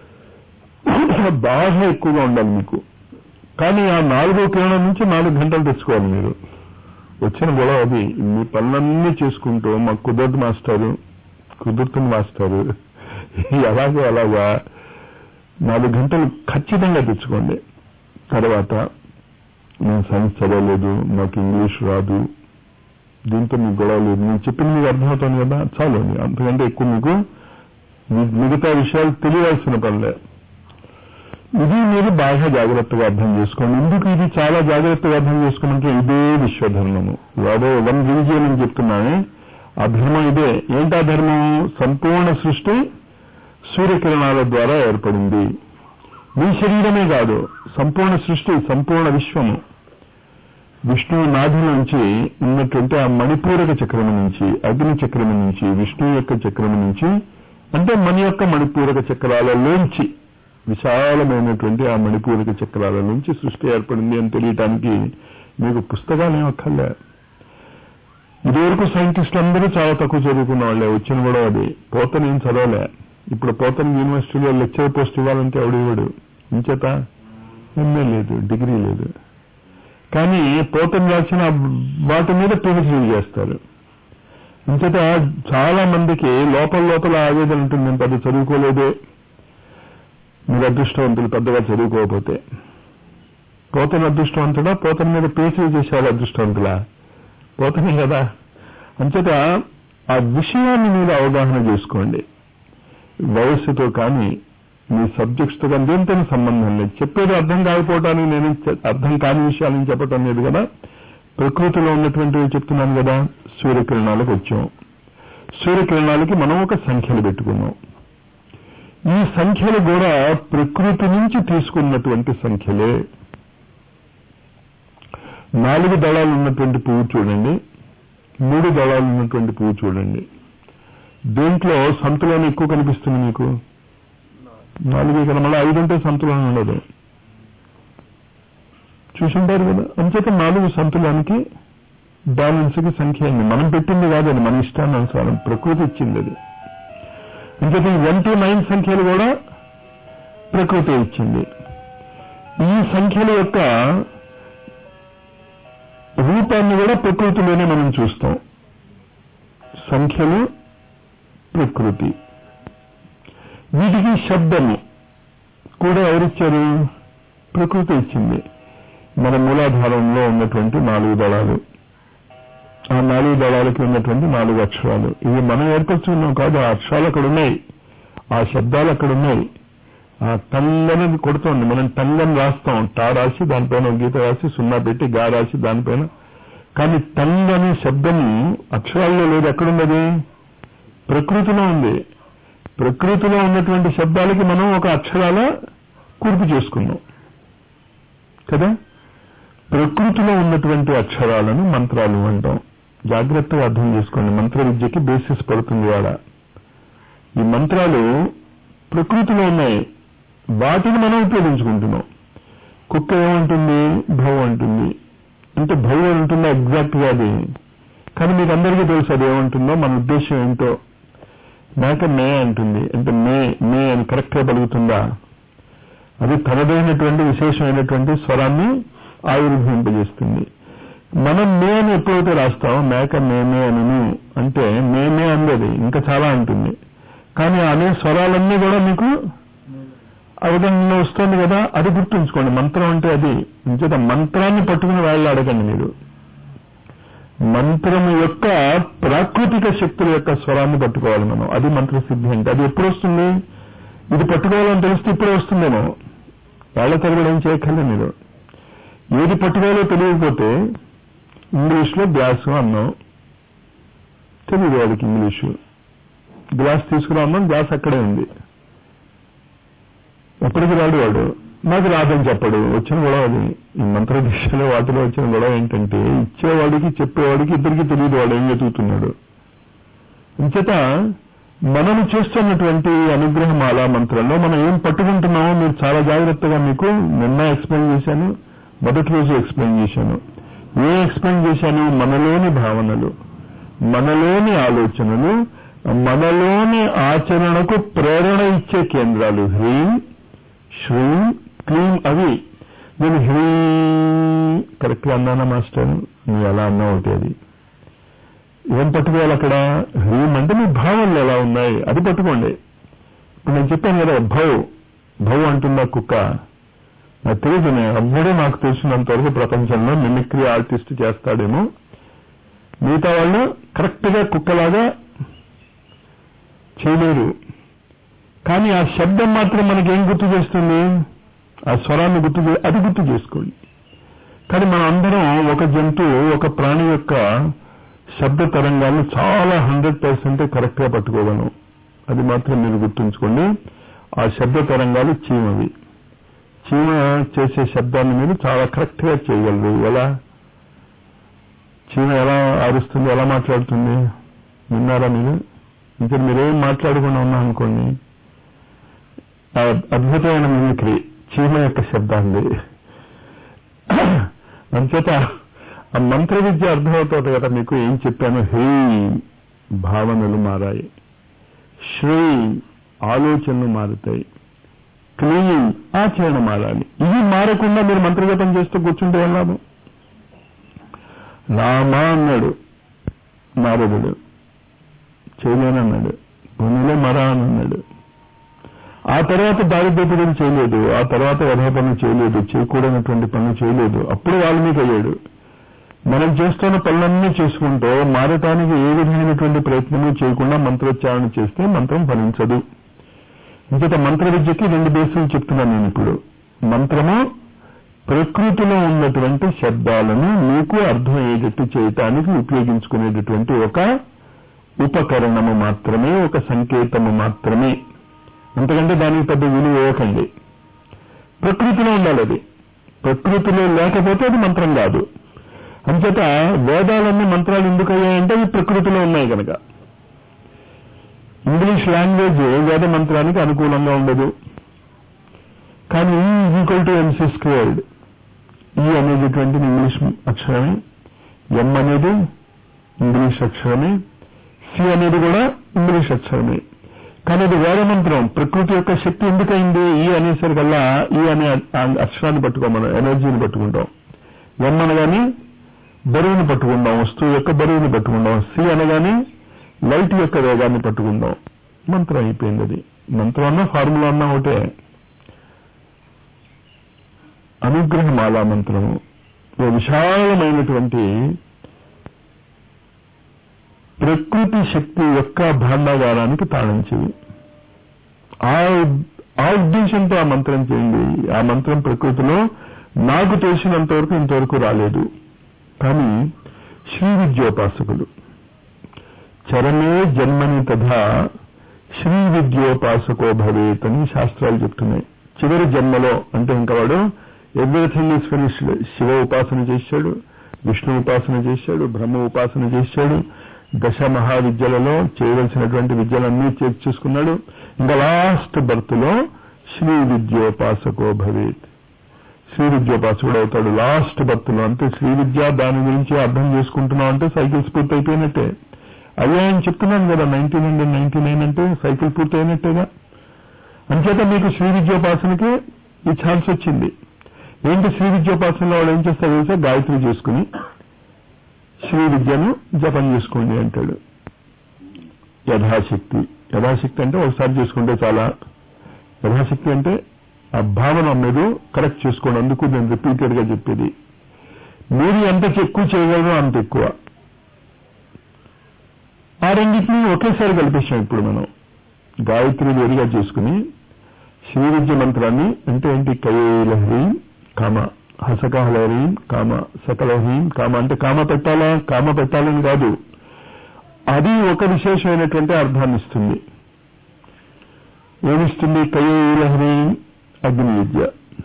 బాగా ఎక్కువగా ఉండాలి మీకు కానీ ఆ నాలుగో కిరణం నుంచి నాలుగు గంటలు తెచ్చుకోవాలి మీరు వచ్చిన గొడవ అది మీ పనులన్నీ చేసుకుంటూ మాకు కుదరదు మాస్టారు కుదురుతుంది మాస్టారు ఎలాగో అలాగా నాలుగు గంటలు ఖచ్చితంగా తెచ్చుకోండి తర్వాత నేను సైన్స్ చదవలేదు నాకు ఇంగ్లీష్ రాదు దీంతో మీకు గొడవ లేదు నేను చెప్పింది మీకు అర్థమవుతుంది కదా చాలు అది. అంతకంటే ఎక్కువ మీకు మీ- మిగతా విషయాలు తెలియాల్సిన పనిలే ఇది మీరు బాగా జాగ్రత్తగా అర్థం చేసుకోండి ఎందుకు ఇది చాలా జాగ్రత్తగా అర్థం చేసుకున్నట్టు ఇదే విశ్వధర్మము వాడో వన్ రిలీజియన్ అని చెప్తున్నానే ఆ ధర్మం ఇదే ఏంటా ధర్మం సంపూర్ణ సృష్టి సూర్యకిరణాల ద్వారా ఏర్పడింది మీ శరీరమే కాదు సంపూర్ణ సృష్టి సంపూర్ణ విశ్వము విష్ణువు నాభి నుంచి ఉన్నటువంటి ఆ మణిపూరక చక్రము నుంచి అగ్ని చక్రము నుంచి విష్ణువు యొక్క చక్రము నుంచి అంటే మన యొక్క మణిపూరక చక్రాలలోంచి విశాలమైనటువంటి ఆ మణిపూరక చక్రాల నుంచి సృష్టి ఏర్పడింది అని తెలియటానికి మీకు పుస్తకాలు ఏం అక్కర్లే ఇదివరకు సైంటిస్టులు అందరూ చాలా తక్కువ చదువుకున్న వాళ్ళే వచ్చిన కూడా అది పోతన ఏం చదవలే ఇప్పుడు పోతన యూనివర్సిటీలో లెక్చర్ పోస్ట్ ఇవ్వాలంటే ఎవడివాడు ఇంచేత ఎంఏ లేదు డిగ్రీ లేదు కానీ పోతన రాసిన వాటి మీద పిహెచ్డీ చేస్తారు ఇంచేత చాలా మందికి లోపల లోపల ఆవేదన ఉంటుంది నేను పెద్ద చదువుకోలేదే మీరు అదృష్టవంతులు పెద్దగా చదువుకోకపోతే పోతన అదృష్టవంతుడా పోతన మీద పిహెచ్డీ చేసేవాళ్ళు అదృష్టవంతులా పోతనే కదా అంచేత ఆ విషయాన్ని మీరు అవగాహన చేసుకోండి వయస్సుతో కానీ మీ సబ్జెక్ట్స్ తో కానీ దేంతో సంబంధం లేదు చెప్పేది అర్థం కాకపోవటానికి నేను చె- అర్థం కాని విషయాలను చెప్పటం లేదు కదా ప్రకృతిలో ఉన్నటువంటివి చెప్తున్నాను కదా సూర్యకిరణాలకు వచ్చాం సూర్యకిరణాలకి మనం ఒక సంఖ్యలు పెట్టుకున్నాం ఈ సంఖ్యలు కూడా ప్రకృతి నుంచి తీసుకున్నటువంటి సంఖ్యలే నాలుగు దళాలు ఉన్నటువంటి పువ్వు చూడండి మూడు దళాలు ఉన్నటువంటి పువ్వు చూడండి దేంట్లో సంతులనం ఎక్కువ కనిపిస్తుంది మీకు నాలుగే కదా మళ్ళీ ఐదు ఉంటే సంతులనం ఉండదు చూసుంటారు కదా అంచేత నాలుగు సంతులానికి బ్యాలెన్స్ కి సంఖ్య అయింది మనం పెట్టింది కాదండి మన ఇష్టానుసారం ప్రకృతి ఇచ్చింది అది అంచేత ఈ వన్ టు నైన్ సంఖ్యలు కూడా ప్రకృతి ఇచ్చింది ఈ సంఖ్యల యొక్క రూపాన్ని కూడా ప్రకృతిలోనే మనం చూస్తాం సంఖ్యలు ప్రకృతి వీటికి శబ్దము కూడా ఎవరిచ్చారు ప్రకృతి ఇచ్చింది మన మూలాధారంలో ఉన్నటువంటి నాలుగు దళాలు ఆ నాలుగు దళాలకి ఉన్నటువంటి నాలుగు అక్షరాలు ఇవి మనం ఏర్పరచుకున్నాం కాదు ఆ అక్షరాలు అక్కడ ఉన్నాయి ఆ శబ్దాలు అక్కడ ఉన్నాయి ఆ టంగ్ అనేది కొడుతోంది మనం టంగ్ అని రాస్తాం టా రాసి దానిపైన ఒక గీత రాసి సున్నా పెట్టి గా రాసి దానిపైన కానీ టంగ్ అనే శబ్దం అక్షరాల్లో లేదు ఎక్కడున్నది ప్రకృతిలో ఉంది ప్రకృతిలో ఉన్నటువంటి శబ్దాలకి మనం ఒక అక్షరాల కూర్పు చేసుకున్నాం కదా ప్రకృతిలో ఉన్నటువంటి అక్షరాలను మంత్రాలు అంటాం జాగ్రత్తగా అర్థం చేసుకోండి మంత్ర విద్యకి బేసిస్ పడుతుంది వాడ ఈ మంత్రాలు ప్రకృతిలో ఉన్నాయి వాటిని మనం ఉపయోగించుకుంటున్నాం కుక్క ఏమంటుంది భవ్ అంటుంది అంటే భవ్ అని ఉంటుందా ఎగ్జాక్ట్ గా అది కానీ మీకు అందరికీ తెలుసు అది ఏమంటుందో మన ఉద్దేశం ఏంటో మేక మే అంటుంది అంటే మే మే అని కరెక్ట్ గా పలుకుతుందా అది తనదైనటువంటి విశేషమైనటువంటి స్వరాన్ని ఆవిర్భవింపజేస్తుంది మనం మే అని ఎప్పుడైతే రాస్తాం మేక మేమే అనను అంటే మేమే అందది ఇంకా చాలా ఉంటుంది కానీ అనే స్వరాలన్నీ కూడా మీకు ఆ విధంగా వస్తుంది కదా అది గుర్తుంచుకోండి మంత్రం అంటే అది ఇంచేత మంత్రాన్ని పట్టుకుని వాళ్ళు అడగండి మీరు మంత్రం యొక్క ప్రాకృతిక శక్తుల యొక్క స్వరాన్ని పట్టుకోవాలి మనం అది మంత్రసిద్ధి అంటే అది ఎప్పుడు వస్తుంది ఇది పట్టుకోవాలని తెలిస్తే ఇప్పుడే వస్తుందేమో వాళ్ళ తరగడం ఏం చేయక్కర్లే మీరు ఏది పట్టుకోవాలో తెలియకపోతే ఇంగ్లీష్లో గ్లాసు అన్నాం తెలియదు వాడికి ఇంగ్లీషు గ్లాస్ తీసుకురా అన్నాం గ్లాస్ అక్కడే ఉంది ఎప్పటికి రాడు వాడు నాకు రాదని చెప్పడు వచ్చిన గొడవ అది ఈ మంత్ర దిశలో వాటిలో వచ్చిన గొడవ ఏంటంటే ఇచ్చేవాడికి చెప్పేవాడికి ఇద్దరికి తెలియదు వాడు ఏం వెతుకుతున్నాడు ఇంచేత మనము చేస్తున్నటువంటి అనుగ్రహమాల మంత్రంలో మనం ఏం పట్టుకుంటున్నామో మీరు చాలా జాగ్రత్తగా మీకు నిన్న ఎక్స్ప్లెయిన్ చేశాను మొదటి రోజు ఎక్స్ప్లెయిన్ చేశాను ఏం ఎక్స్ప్లెయిన్ చేశాను మనలోని భావనలు మనలోని ఆలోచనలు మనలోని ఆచరణకు ప్రేరణ ఇచ్చే కేంద్రాలు హ్రీం శ్రీం క్లీం అవి నేను హ్రీ కరెక్ట్ గా అన్నానా మాస్టర్ నువ్వు ఎలా అన్నావు ఒకటి అది ఏం పట్టుకోవాలి అక్కడ హ్రీం అంటే మీ భావనలు ఎలా ఉన్నాయి అది పట్టుకోండి ఇప్పుడు నేను చెప్పాను కదా భౌ భౌ అంటుందా కుక్క నాకు తెలియదు నేను అవ్వడే నాకు తెలిసినంత వరకు ప్రపంచంలో మిమిక్రీ ఆర్టిస్ట్ చేస్తాడేమో మిగతా వాళ్ళు కరెక్ట్ గా కుక్కలాగా చేయలేరు కానీ ఆ శబ్దం మాత్రం మనకేం గుర్తు చేస్తుంది ఆ స్వరాన్ని గుర్తు చే- అది గుర్తు చేసుకోండి కానీ మనం అందరం ఒక జంతువు ఒక ప్రాణి యొక్క శబ్ద తరంగాలను చాలా హండ్రెడ్ పర్సెంట్ కరెక్ట్ గా పట్టుకోగలం అది మాత్రం మీరు గుర్తుంచుకోండి ఆ శబ్ద తరంగాలు చీమవి చీమ చేసే శబ్దాన్ని మీరు చాలా కరెక్ట్ గా చేయగలరు ఎలా చీమ ఎలా అరుస్తుంది ఎలా మాట్లాడుతుంది విన్నారా మీరు ఇంకా మీరేం మాట్లాడకుండా ఉన్నా అనుకోండి ఆ అద్భుతమైన మిమిక్రీ చీమ యొక్క శబ్దాన్ని అంచేత ఆ మంత్ర విద్య అర్థమవుతుంది కదా మీకు ఏం చెప్పాను హే భావనలు మారాయి శ్రీ ఆలోచనలు మారుతాయి క్లీన్ ఆచరణ మారాలి ఇవి మారకుండా మీరు మంత్రజపం చేస్తూ కూర్చుంటే ఏం లాభం రామా అన్నాడు నారదుడు చేయలేనన్నాడు భూమిలో మరా అని అన్నాడు ఆ తర్వాత దారిద్ర్య పనులు చేయలేదు ఆ తర్వాత వధ పనులు చేయలేదు చేయకూడనటువంటి పనులు చేయలేదు అప్పుడు వాల్మీకి అయ్యాడు మనం చేస్తున్న పనులన్నీ చేసుకుంటూ మారటానికి ఏ విధమైనటువంటి ప్రయత్నము చేయకుండా మంత్రోచ్చారణ చేస్తే మంత్రం ఫలించదు ఇంకట మంత్ర విద్యకి రెండు బేసులు చెప్తున్నాను నేను ఇప్పుడు మంత్రము ప్రకృతిలో ఉన్నటువంటి శబ్దాలను మీకు అర్థమయ్యేటట్టు చేయటానికి ఉపయోగించుకునేటటువంటి ఒక ఉపకరణము మాత్రమే ఒక సంకేతము మాత్రమే అంతకంటే దానికి పెద్ద విలువ ఇవ్వకండి ప్రకృతిలో ఉండాలి అది ప్రకృతిలో లేకపోతే అది మంత్రం కాదు అంచేత వేదాలన్నీ మంత్రాలు ఎందుకు అయ్యాయంటే అవి ప్రకృతిలో ఉన్నాయి కనుక ఇంగ్లీష్ లాంగ్వేజ్ వేద మంత్రానికి అనుకూలంగా ఉండదు కానీ ఈ ఈక్వల్ టు ఎంసీ స్క్వేర్డ్ ఈ అనేటటువంటి ఇంగ్లీష్ అక్షరమే ఎం అనేది ఇంగ్లీష్ అక్షరమే సి అనేది కూడా ఇంగ్లీష్ అక్షరమే కానీ అది వేద మంత్రం ప్రకృతి యొక్క శక్తి ఎందుకైంది ఈ అనేసరికల్లా ఈ అనే ఆ అక్షరాన్ని పట్టుకోం మనం ఎనర్జీని పట్టుకుంటాం ఎం అనగానే బరువుని పట్టుకుందాం వస్తువు యొక్క బరువుని పట్టుకుందాం సి అనగానే లైట్ యొక్క వేగాన్ని పట్టుకుందాం మంత్రం అయిపోయింది అది మంత్రం అన్నా ఫార్ములా అన్నా ఒకటే అనుగ్రహమాలా మంత్రము ఓ విశాలమైనటువంటి ప్రకృతి శక్తి యొక్క భాండాగారానికి తాళం చెవి ఆ ఆ ఉద్దేశంతో ఆ మంత్రం చేయండి ఆ మంత్రం ప్రకృతిలో నాకు తెలిసినంత వరకు ఇంతవరకు రాలేదు కానీ శ్రీ విద్యోపాసకులు చరమే జన్మని తథా శ్రీ విద్యోపాసకో భవేత్ అని శాస్త్రాలు చెప్తున్నాయి చివరి జన్మలో అంటే ఇంకా వాడు ఎవ్రీథింగ్ ఈస్ ఫినిష్డ్ శివ ఉపాసన చేశాడు విష్ణు ఉపాసన చేశాడు బ్రహ్మ ఉపాసన చేశాడు దశ మహావిద్యలలో చేయవలసినటువంటి విద్యలన్నీ చేర్చేసుకున్నాడు ఇంకా లాస్ట్ బర్త్ లో శ్రీ విద్యోపాసకో భవేత్ శ్రీ విద్యోపాసకుడు అవుతాడు లాస్ట్ బర్త్ లో అంటే శ్రీ విద్య దాని గురించి అర్థం చేసుకుంటున్నాం అంటే సైకిల్స్ పూర్తి అయిపోయినట్టే అయ్యా అని చెప్తున్నాను కదా నైన్టీన్ హండ్రెడ్ నైన్టీ నైన్ అంటే సైకిల్ పూర్తి అయినట్టేగా అంచేత మీకు శ్రీ విద్యోపాసనకి ఈ ఛాన్స్ వచ్చింది ఏంటి శ్రీ విద్యోపాసనలో వాళ్ళు ఏం చేస్తారు తెలుసా గాయత్రి చేసుకుని శ్రీ విద్యను జపం చేసుకోండి అంటాడు యథాశక్తి యథాశక్తి అంటే ఒకసారి చేసుకుంటే చాలా యథాశక్తి అంటే ఆ భావన మీరు కరెక్ట్ చేసుకోండి అందుకు నేను రిపీటెడ్ గా చెప్పేది మీరు ఎంత ఎక్కువ చేయగలరో అంత ఎక్కువ ఆ రెండింటిని ఒకేసారి కల్పించాం ఇప్పుడు మనం గాయత్రి వేరుగా చేసుకుని శ్రీ విద్య మంత్రాన్ని అంటే ఏంటి కైలహరీం కామ హసకహలహరీం కామ సకలహరీం కామ అంటే కామ పెట్టాలా కామ పెట్టాలని కాదు అది ఒక విశేషమైనటువంటి అర్థాన్ని ఇస్తుంది ఏమిస్తుంది కైలహరీం అగ్ని విద్య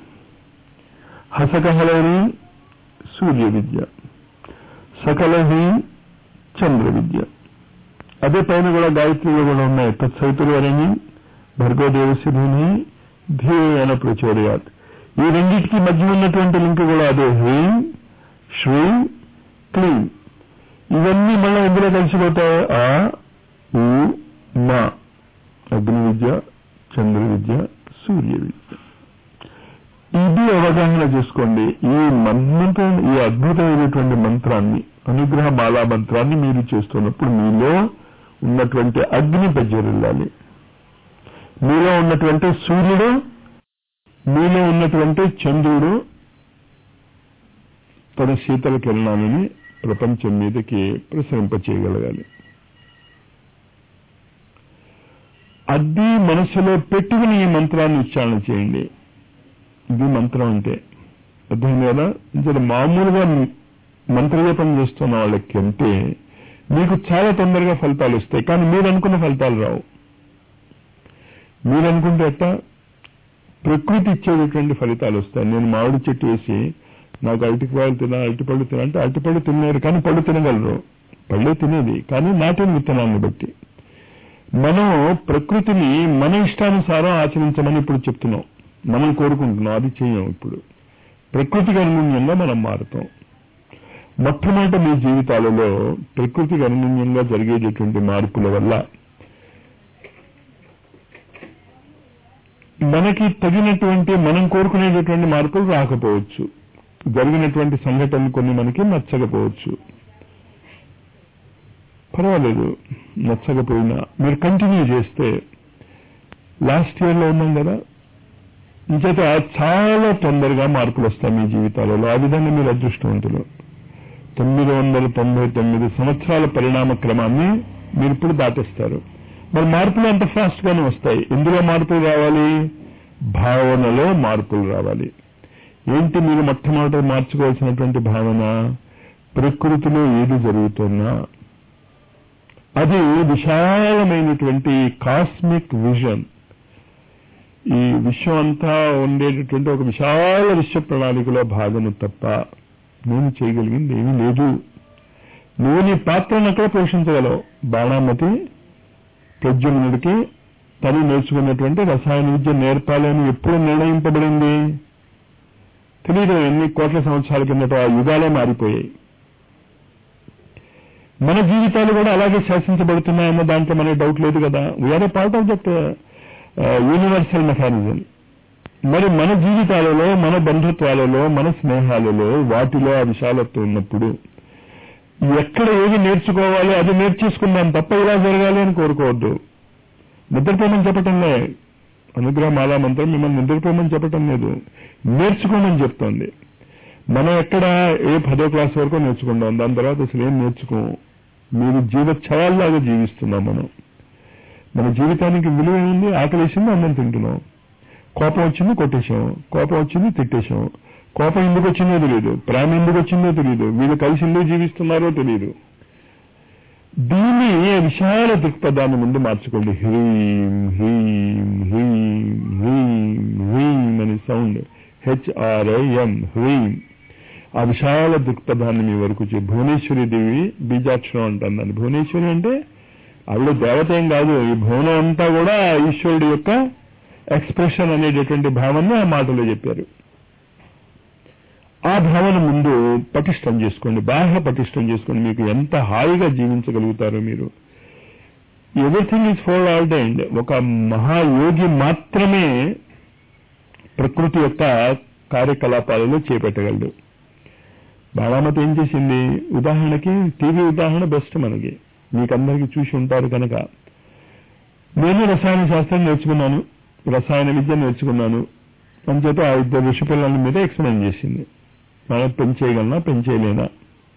హసకహలహరీం సూర్య విద్య సకలహీం చంద్ర విద్య అదే పైన కూడా గాయత్రిలో కూడా ఉన్నాయి తత్సవితుర్వరణి భర్గోదేవస్య ధూని ధ్యేయన ప్రచోదయాత్ ఈ రెండింటికి మధ్య ఉన్నటువంటి లింక్ కూడా అదే హ్రీం శ్రీం క్లీం ఇవన్నీ మళ్ళీ ఎందులో కలిసిపోతాయి ఆ ఊ మా అగ్ని విద్య చంద్ర విద్య సూర్య విద్య ఇది అవగాహన చేసుకోండి ఈ మంత్రం ఈ అద్భుతమైనటువంటి మంత్రాన్ని అనుగ్రహ మాలా మంత్రాన్ని మీరు చేస్తున్నప్పుడు మీలో ఉన్నటువంటి అగ్ని ప్రజ్వరిల్లాలి మీలో ఉన్నటువంటి సూర్యుడు మీలో ఉన్నటువంటి చంద్రుడు తన శీతల కిరణాలని ప్రపంచం మీదకి ప్రసరింపచేయగలగాలి అది మనసులో పెట్టుకుని ఈ మంత్రాన్ని ఉచ్చారణ చేయండి ఇది మంత్రం అంటే అర్థం కదా ఇంకా మామూలుగా మంత్రజపం చేస్తున్న వాళ్ళకి అంటే మీకు చాలా తొందరగా ఫలితాలు వస్తాయి కానీ మీరు అనుకున్న ఫలితాలు రావు మీరు అనుకుంటే అట్ట ప్రకృతి ఇచ్చేటటువంటి ఫలితాలు వస్తాయి నేను మామిడి చెట్టు వేసి నాకు అరటికాయలు తినా అరటిపళ్ళు తినా అంటే అరటిపళ్ళు తినలేరు కానీ పళ్ళు తినగలరు పళ్ళే తినేది కానీ నాటిన విత్తనాన్ని బట్టి మనం ప్రకృతిని మన ఇష్టానుసారం ఆచరించమని ఇప్పుడు చెప్తున్నాం మనం కోరుకుంటున్నాం అది చెయ్యం ఇప్పుడు ప్రకృతికి అనుగుణ్యంగా మనం మారుతాం మొట్టమొదట మీ జీవితాలలో ప్రకృతికి అనుగుణ్యంగా జరిగేటటువంటి మార్పుల వల్ల మనకి తగినటువంటి మనం కోరుకునేటటువంటి మార్పులు రాకపోవచ్చు జరిగినటువంటి సంఘటనలు కొన్ని మనకి నచ్చకపోవచ్చు పర్వాలేదు నచ్చకపోయినా మీరు కంటిన్యూ చేస్తే లాస్ట్ ఇయర్ లో ఉన్నాం కదా ఇంచేత చాలా తొందరగా మార్పులు వస్తాయి మీ జీవితాలలో ఆ విధంగా మీరు అదృష్టవంతులు తొమ్మిది వందల తొంభై తొమ్మిది సంవత్సరాల పరిణామ క్రమాన్ని మీరు ఇప్పుడు దాటేస్తారు మరి మార్పులు అంత ఫాస్ట్ గానే వస్తాయి ఎందులో మార్పులు రావాలి భావనలో మార్పులు రావాలి ఏంటి మీరు మొట్టమొదట మార్చుకోవాల్సినటువంటి భావన ప్రకృతిలో ఏది జరుగుతున్నా అది విశాలమైనటువంటి కాస్మిక్ విజన్ ఈ విశ్వం అంతా ఉండేటటువంటి ఒక విశాల విశ్వ ప్రణాళికలో భాగము తప్ప నేను చేయగలిగింది ఏమీ లేదు నువ్వు నీ పాత్రను అక్కడ పోషించగలవు బాణామతి ప్రజ్వలుడికి తను నేర్చుకున్నటువంటి రసాయన విద్య నేర్పాలని ఎప్పుడు నిర్ణయింపబడింది తెలియదు ఎన్ని కోట్ల సంవత్సరాల కిందట ఆ యుగాలే మారిపోయాయి మన జీవితాలు కూడా అలాగే శాసించబడుతున్నాయన్న దాంట్లో మనకి డౌట్ లేదు కదా we are a part of that universal mechanism మరి మన జీవితాలలో మన బంధుత్వాలలో మన స్నేహాలలో వాటిలో ఆ విశాలత్వం ఉన్నప్పుడు ఎక్కడ ఏది నేర్చుకోవాలో అది నేర్చేసుకుందాం తప్ప ఇలా జరగాలి అని కోరుకోవద్దు నిద్రపోమని చెప్పటంలే అనుగ్రహ మాలా మంత్రం మిమ్మల్ని నిద్రపోమని చెప్పటం లేదు నేర్చుకోమని చెప్తోంది మనం ఎక్కడ ఏ పదో క్లాస్ వరకు నేర్చుకుంటాం దాని తర్వాత అసలు ఏం నేర్చుకోము మీరు జీవచ్ఛవాల్లాగా జీవిస్తున్నాం మనం మన జీవితానికి విలువ ఏముంది ఆకలేసింది అన్నం తింటున్నాం కోపం వచ్చింది కొట్టేశాం కోపం వచ్చింది తిట్టేశాం కోపం ఎందుకు వచ్చిందో తెలియదు ప్రేమ ఎందుకు వచ్చిందో తెలియదు వీళ్ళు కలిసి ఎందుకు జీవిస్తున్నారో తెలియదు దీన్ని విశాల దృక్పథాన్ని ముందు మార్చుకోండి హ్రీం హ్రీం హ్రీం హ్రీం హ్రీం అని సౌండ్ హెచ్ఆర్ఐఎం హ్రీం ఆ విశాల దృక్పథాన్ని మీ వరకు చే భువనేశ్వరి దేవి బీజాక్షరం అంటాను దాన్ని భువనేశ్వరి అంటే ఆవిడ దేవత ఏం కాదు ఈ భువనం అంతా కూడా ఈశ్వరుడు యొక్క ఎక్స్ప్రెషన్ అనేటటువంటి భావాన్ని ఆ మాటలో చెప్పారు ఆ భావన ముందు పటిష్టం చేసుకోండి బాగా పటిష్టం చేసుకోండి మీకు ఎంత హాయిగా జీవించగలుగుతారో మీరు ఎవ్రీథింగ్ ఈజ్ ఫోర్ ఆల్డైండ్ ఒక మహాయోగి మాత్రమే ప్రకృతి యొక్క కార్యకలాపాలలో చేపట్టగలడు బాణామతి ఏం చేసింది ఉదాహరణకి టీవీ ఉదాహరణ బెస్ట్ మనకి మీకందరికీ చూసి ఉంటారు కనుక నేను రసాయన శాస్త్రం నేర్చుకున్నాను రసాయన విద్య నేర్చుకున్నాను అని చెప్పి ఆ ఇద్దరు ఋషి పిల్లల మీద ఎక్స్ప్లెయిన్ చేసింది మనం పెంచేయగలనా పెంచేయలేనా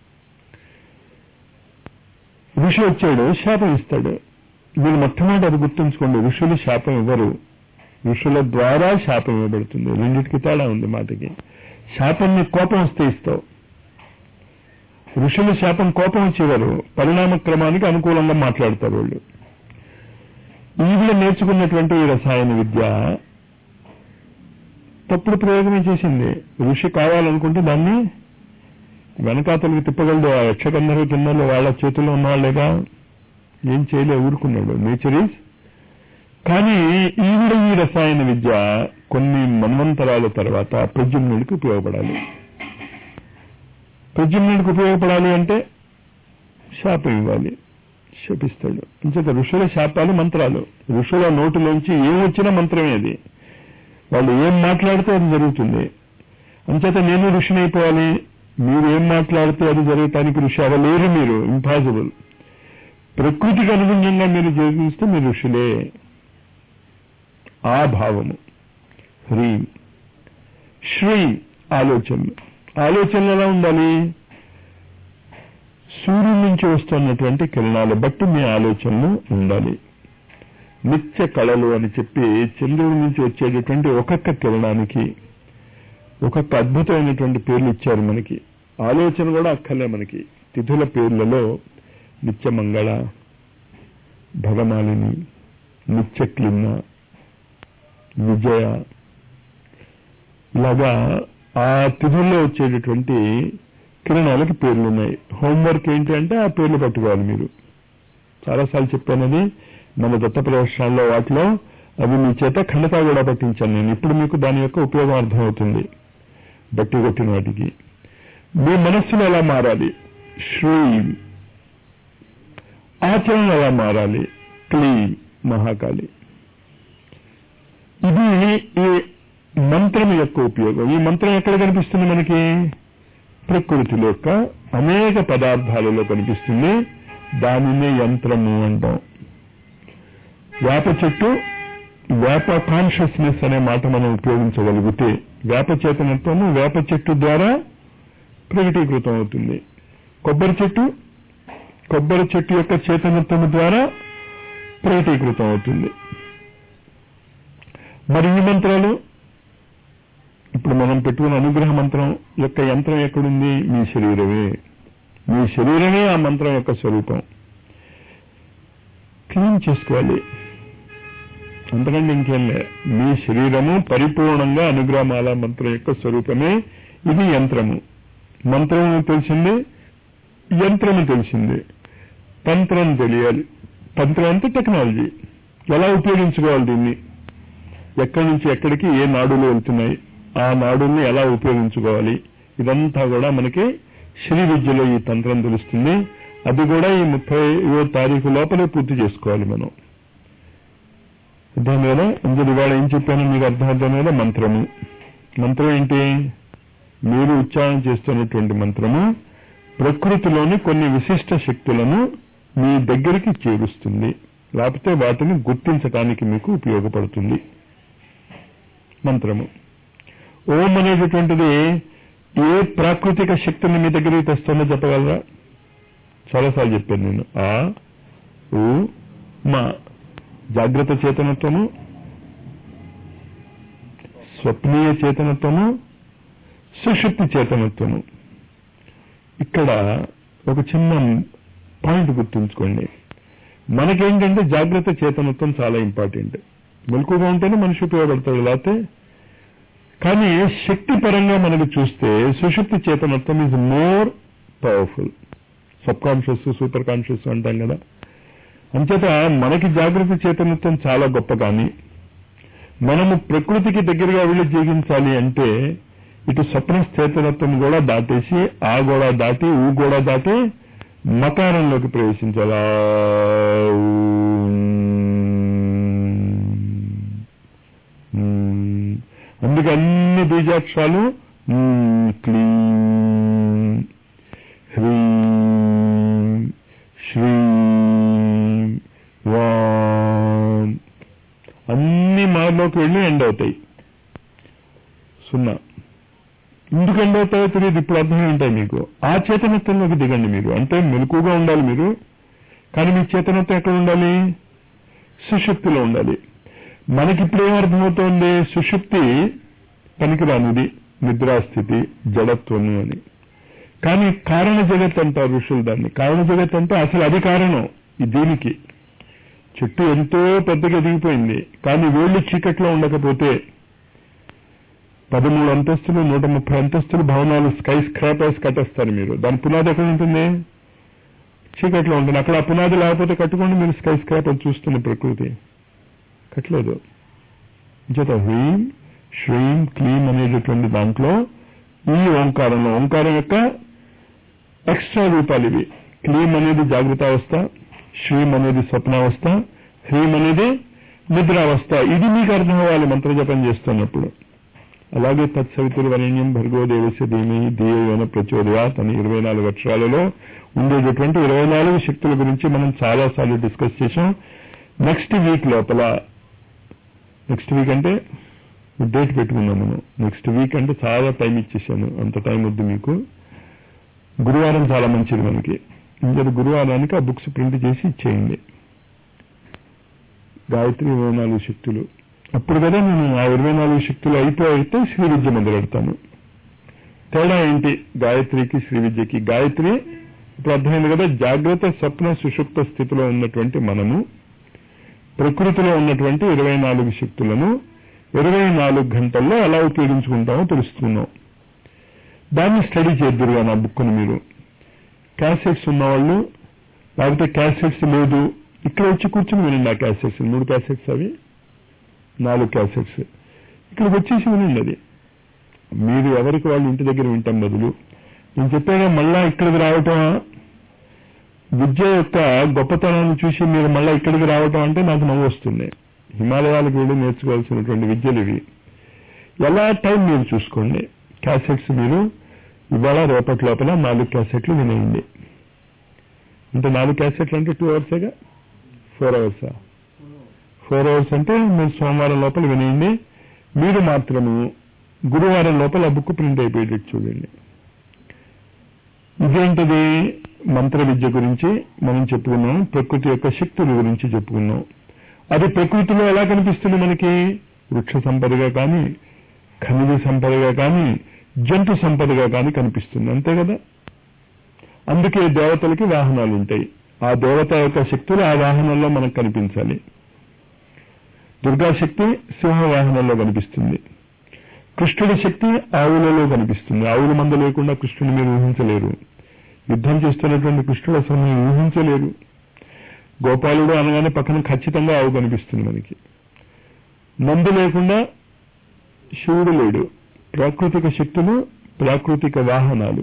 ఋషి వచ్చాడు శాపం ఇస్తాడు మీరు మొట్టమొదటి అది గుర్తుంచుకోండి ఋషులు శాపం ఇవ్వరు ఋషుల ద్వారా శాపం ఇవ్వబడుతుంది రెండింటికి తేడా ఉంది మాటకి శాపం నీకు కోపం వస్తే ఇస్తావు ఋషుల శాపం కోపం వచ్చేవారు పరిణామ క్రమానికి అనుకూలంగా మాట్లాడతారు వాళ్ళు ఈవిడ నేర్చుకున్నటువంటి ఈ రసాయన విద్య తప్పుడు ప్రయోగమే చేసింది ఋషి కావాలనుకుంటే దాన్ని వెనకాతలకి తిప్పగలడు ఆ యక్షగంధర్వ కిందలో వాళ్ళ చేతుల్లో ఉన్నవాళ్ళేగా ఏం చేయలే ఊరుకున్నాడు నేచర్ ఈజ్ కానీ ఈవిడ ఈ రసాయన విద్య కొన్ని మన్వంతరాల తర్వాత ప్రజుమ్నుడికి ఉపయోగపడాలి ప్రజుమ్నుడికి ఉపయోగపడాలి అంటే శాపం ఇవ్వాలి శపిస్తాడు అంచేత ఋషుల శాపాలు మంత్రాలు ఋషుల నోటిలోంచి ఏం వచ్చినా మంత్రమే అది వాళ్ళు ఏం మాట్లాడితే అది జరుగుతుంది అంచేత నేను ఋషిని అయిపోవాలి మీరు ఏం మాట్లాడితే అది జరగటానికి ఋషి అవ్వలేరు మీరు ఇంపాసిబుల్ ప్రకృతికి అనుగుణంగా మీరు జీవిస్తే మీరు ఋషులే ఆ భావము హ్రీం శ్రీ ఆలోచనలు ఆలోచనలు ఎలా ఉండాలి సూర్యుడి నుంచి వస్తున్నటువంటి కిరణాలు బట్టి మీ ఆలోచనలు ఉండాలి నిత్య కళలు అని చెప్పి చంద్రుడి నుంచి వచ్చేటటువంటి ఒక్కొక్క కిరణానికి ఒక్కొక్క అద్భుతమైనటువంటి పేర్లు ఇచ్చారు మనకి ఆలోచన కూడా అక్కర్లే మనకి తిథుల పేర్లలో నిత్యమంగళ భగమాలిని నిత్యక్లిన్న విజయ ఇలాగా ఆ తిథుల్లో వచ్చేటటువంటి కిరణాలకి పేర్లు ఉన్నాయి హోంవర్క్ ఏంటి అంటే ఆ పేర్లు పట్టుకోవాలి మీరు చాలాసార్లు చెప్పానని మన దత్త ప్రదర్శనలో వాటిలో అవి మీ చేత ఖండతా కూడా పట్టించాను నేను ఇప్పుడు మీకు దాని యొక్క ఉపయోగం అర్థమవుతుంది బట్టి కొట్టిన వాటికి మీ మనస్సును ఎలా మారాలి శ్రీ ఆచరణ ఎలా మారాలి క్లీన్ మహాకాళి ఇది ఈ మంత్రం యొక్క ఉపయోగం ఈ మంత్రం ఎక్కడ కనిపిస్తుంది మనకి ప్రకృతిలో యొక్క అనేక పదార్థాలలో కనిపిస్తుంది దానినే యంత్రము అంటాం వేప చెట్టు వేప కాన్షియస్నెస్ అనే మాట మనం ఉపయోగించగలిగితే వేప చేతనత్వము వేప చెట్టు ద్వారా ప్రకటీకృతం అవుతుంది కొబ్బరి చెట్టు కొబ్బరి చెట్టు యొక్క చేతనత్వము ద్వారా ప్రకటీకృతం అవుతుంది మరి ఈ మంత్రాలు ఇప్పుడు మనం పెట్టుకున్న అనుగ్రహ మంత్రం యొక్క యంత్రం ఎక్కడుంది మీ శరీరమే మీ శరీరమే ఆ మంత్రం యొక్క స్వరూపం క్లీన్ చేసుకోవాలి అంతకంటే ఇంకేం లే మీ శరీరము పరిపూర్ణంగా అనుగ్రహమాల మంత్రం యొక్క స్వరూపమే ఇది యంత్రము మంత్రము తెలిసింది యంత్రము తెలిసింది తంత్రం తెలియాలి తంత్రం అంటే టెక్నాలజీ ఎలా ఉపయోగించుకోవాలి దీన్ని ఎక్కడి నుంచి ఎక్కడికి ఏ నాడులు వెళ్తున్నాయి ఆ నాడుల్ని ఎలా ఉపయోగించుకోవాలి ఇదంతా కూడా మనకి శ్రీ విద్యలో ఈ తంత్రం తెలుస్తుంది అది కూడా ఈ ముప్పై తారీఖు లోపలే పూర్తి చేసుకోవాలి మనం అర్థం కదా అందులో ఇవాళ ఏం చెప్పానో మీకు అర్థమవుతాం కదా మంత్రము మంత్రం ఏంటి మీరు ఉచ్చారణ చేస్తున్నటువంటి మంత్రము ప్రకృతిలోని కొన్ని విశిష్ట శక్తులను మీ దగ్గరికి చేరుస్తుంది లేకపోతే వాటిని గుర్తించడానికి మీకు ఉపయోగపడుతుంది మంత్రము ఓం అనేటటువంటిది ఏ ప్రాకృతిక శక్తిని మీ దగ్గరికి తెస్తుందో చెప్పగలరా చాలాసార్లు చెప్పాను నేను ఆ ఊ మా జాగ్రత్త చేతనత్వము స్వప్నీయ చేతనత్వము సుషుప్తి చేతనత్వము ఇక్కడ ఒక చిన్న పాయింట్ గుర్తుంచుకోండి మనకేంటంటే జాగ్రత్త చేతనత్వం చాలా ఇంపార్టెంట్ మెలకుగా ఉంటేనే మనిషి ఉపయోగపడతాడు లేకపోతే కానీ శక్తి పరంగా మనకు చూస్తే సుషుప్తి చేతనత్వం is more powerful subconscious superconscious అంటాం కదా అంచేత మనకి జాగ్రత్త చేతనత్వం చాలా గొప్ప కానీ మనము ప్రకృతికి దగ్గరగా వెళ్ళి జీవించాలి అంటే ఇటు స్వప్న చేతనత్వం కూడా దాటేసి ఆ గోడ దాటి ఊ గోడ దాటి మకారంలోకి ప్రవేశించాలి ఆ, ఊ, మ్. అందుకే అన్ని బీజాక్షరాలు మ్, క్లీం హ్రీం శ్రీం వాం అన్ని మార్లోకి వెళ్ళి ఎండ్ అవుతాయి సున్నా ఎందుకు ఎండ్ అవుతాయో తెలియదు ఇప్పుడు అర్థమై ఉంటాయి మీకు ఆ చేతనత్వంలోకి దిగండి మీరు అంటే మెలకుగా ఉండాలి మీరు కానీ మీ చేతనత్వం ఎక్కడ ఉండాలి సుషుప్తిలో ఉండాలి మనకి ఇప్పుడు ఏమర్థమవుతోంది సుషుప్తి పనికిరానిది నిద్రాస్థితి జడత్వము అని కానీ కారణ జగత్ అంటారు ఋషులు దాన్ని కారణ జగత్ అంటే అసలు అది కారణం ఈ దీనికి చెట్టు ఎంతో పెద్దగా ఎదిగిపోయింది కానీ వేళ్ళు చీకట్లో ఉండకపోతే పదమూడు అంతస్తులు నూట ముప్పై అంతస్తులు భవనాలు స్కై స్క్రాపర్స్ కట్టేస్తారు మీరు దాని పునాది ఎక్కడ ఉంటుంది చీకట్లో ఉంటుంది అక్కడ ఆ పునాది లేకపోతే కట్టుకోండి మీరు స్కై స్క్రాపర్ చూస్తున్న ప్రకృతి కట్టలేదు చేత హ్రీం శ్రీం క్లీం అనేటటువంటి దాంట్లో ఈ ఓంకారంలో ఓంకారం యొక్క ఎక్స్ట్రా రూపాలు ఇవి క్లీం అనేది జాగ్రత్తావస్థ శ్రీం అనేది స్వప్నావస్థ హ్రీం అనేది నిద్రావస్థ ఇది మీకు అర్థం అవ్వాలి మంత్రజపం చేస్తున్నప్పుడు అలాగే తత్సవితులు వరేణ్యం భర్గో దేవస్య ధీమి ధీయన ప్రచోదయాత్ అని ఇరవై నాలుగు అక్షరాలలో ఉండేటటువంటి ఇరవై నాలుగు శక్తుల గురించి మనం చాలా సార్లు డిస్కస్ చేసాం నెక్స్ట్ వీక్ లోపల నెక్స్ట్ వీక్ అంటే డేట్ పెట్టుకున్నాం మనం నెక్స్ట్ వీక్ అంటే చాలా టైం ఇచ్చేసాను అంత టైం వద్దు మీకు గురువారం చాలా మంచిది మనకి ఇంకా గురువారానికి ఆ బుక్స్ ప్రింట్ చేసి ఇచ్చేయండి గాయత్రి ఇరవై నాలుగు శక్తులు అప్పుడు కదా నేను ఆ ఇరవై నాలుగు శక్తులు అయిపోయితే శ్రీ విద్య మొదలెడతాను తేడా ఏంటి గాయత్రికి శ్రీ విద్యకి గాయత్రి ఇప్పుడు అర్థమైంది కదా జాగ్రత్త స్వప్న సుషుప్త స్థితిలో ఉన్నటువంటి మనము ప్రకృతిలో ఉన్నటువంటి ఇరవై నాలుగు శక్తులను ఇరవై నాలుగు గంటల్లో ఎలా ఉపయోగించుకుంటామో తెలుసుకున్నాం దాన్ని స్టడీ చేద్దరుగా నా బుక్ను మీరు క్యాసెట్స్ ఉన్నవాళ్ళు లేకపోతే క్యాసెట్స్ లేదు ఇక్కడ వచ్చి కూర్చుని వినండి ఆ క్యాసెట్స్ మూడు క్యాసెట్స్ అవి నాలుగు క్యాసెట్స్ ఇక్కడికి వచ్చేసి వినండి అది మీరు ఎవరికి వాళ్ళు ఇంటి దగ్గర వింటాం బదులు నేను చెప్పాగా మళ్ళా ఇక్కడికి రావటం విద్య యొక్క గొప్పతనాన్ని చూసి మీరు మళ్ళా ఇక్కడికి రావటం అంటే నాకు నవ్వు వస్తుంది హిమాలయాలకు వెళ్ళి నేర్చుకోవాల్సినటువంటి విద్యలు ఇవి ఎలా టైం మీరు చూసుకోండి క్యాసెట్స్ మీరు ఇవాళ రేపటి లోపల నాలుగు క్యాసెట్లు వినేయండి అంటే నాలుగు క్యాసెట్లు అంటే టూ అవర్సేగా ఫోర్ అవర్సా ఫోర్ అవర్స్ అంటే మీరు సోమవారం లోపల వినేయండి మీరు మాత్రము గురువారం లోపల ఆ బుక్ ప్రింట్ అయిపోయేటట్టు చూడండి ఇదేంటిది మంత్ర విద్య గురించి మనం చెప్పుకున్నాం ప్రకృతి యొక్క శక్తుల గురించి చెప్పుకున్నాం అది ప్రకృతిలో ఎలా కనిపిస్తుంది మనకి వృక్ష సంపదగా కానీ ఖనిజ సంపదగా కానీ జంతు సంపదగా కానీ కనిపిస్తుంది అంతే కదా అందుకే దేవతలకి వాహనాలు ఉంటాయి ఆ దేవత యొక్క శక్తులు ఆ వాహనంలో మనకు కనిపించాలి దుర్గాశక్తి సింహ వాహనంలో కనిపిస్తుంది కృష్ణుడి శక్తి ఆవులలో కనిపిస్తుంది ఆవుల మంద లేకుండా కృష్ణుని మీరు ఊహించలేరు యుద్ధం చేస్తున్నటువంటి కృష్ణుడు అసలు మీరు ఊహించలేరు గోపాలుడు అనగానే పక్కన ఖచ్చితంగా ఆవు కనిపిస్తుంది మనకి నందు లేకుండా శివుడు లేడు ప్రాకృతిక శక్తులు ప్రాకృతిక వాహనాలు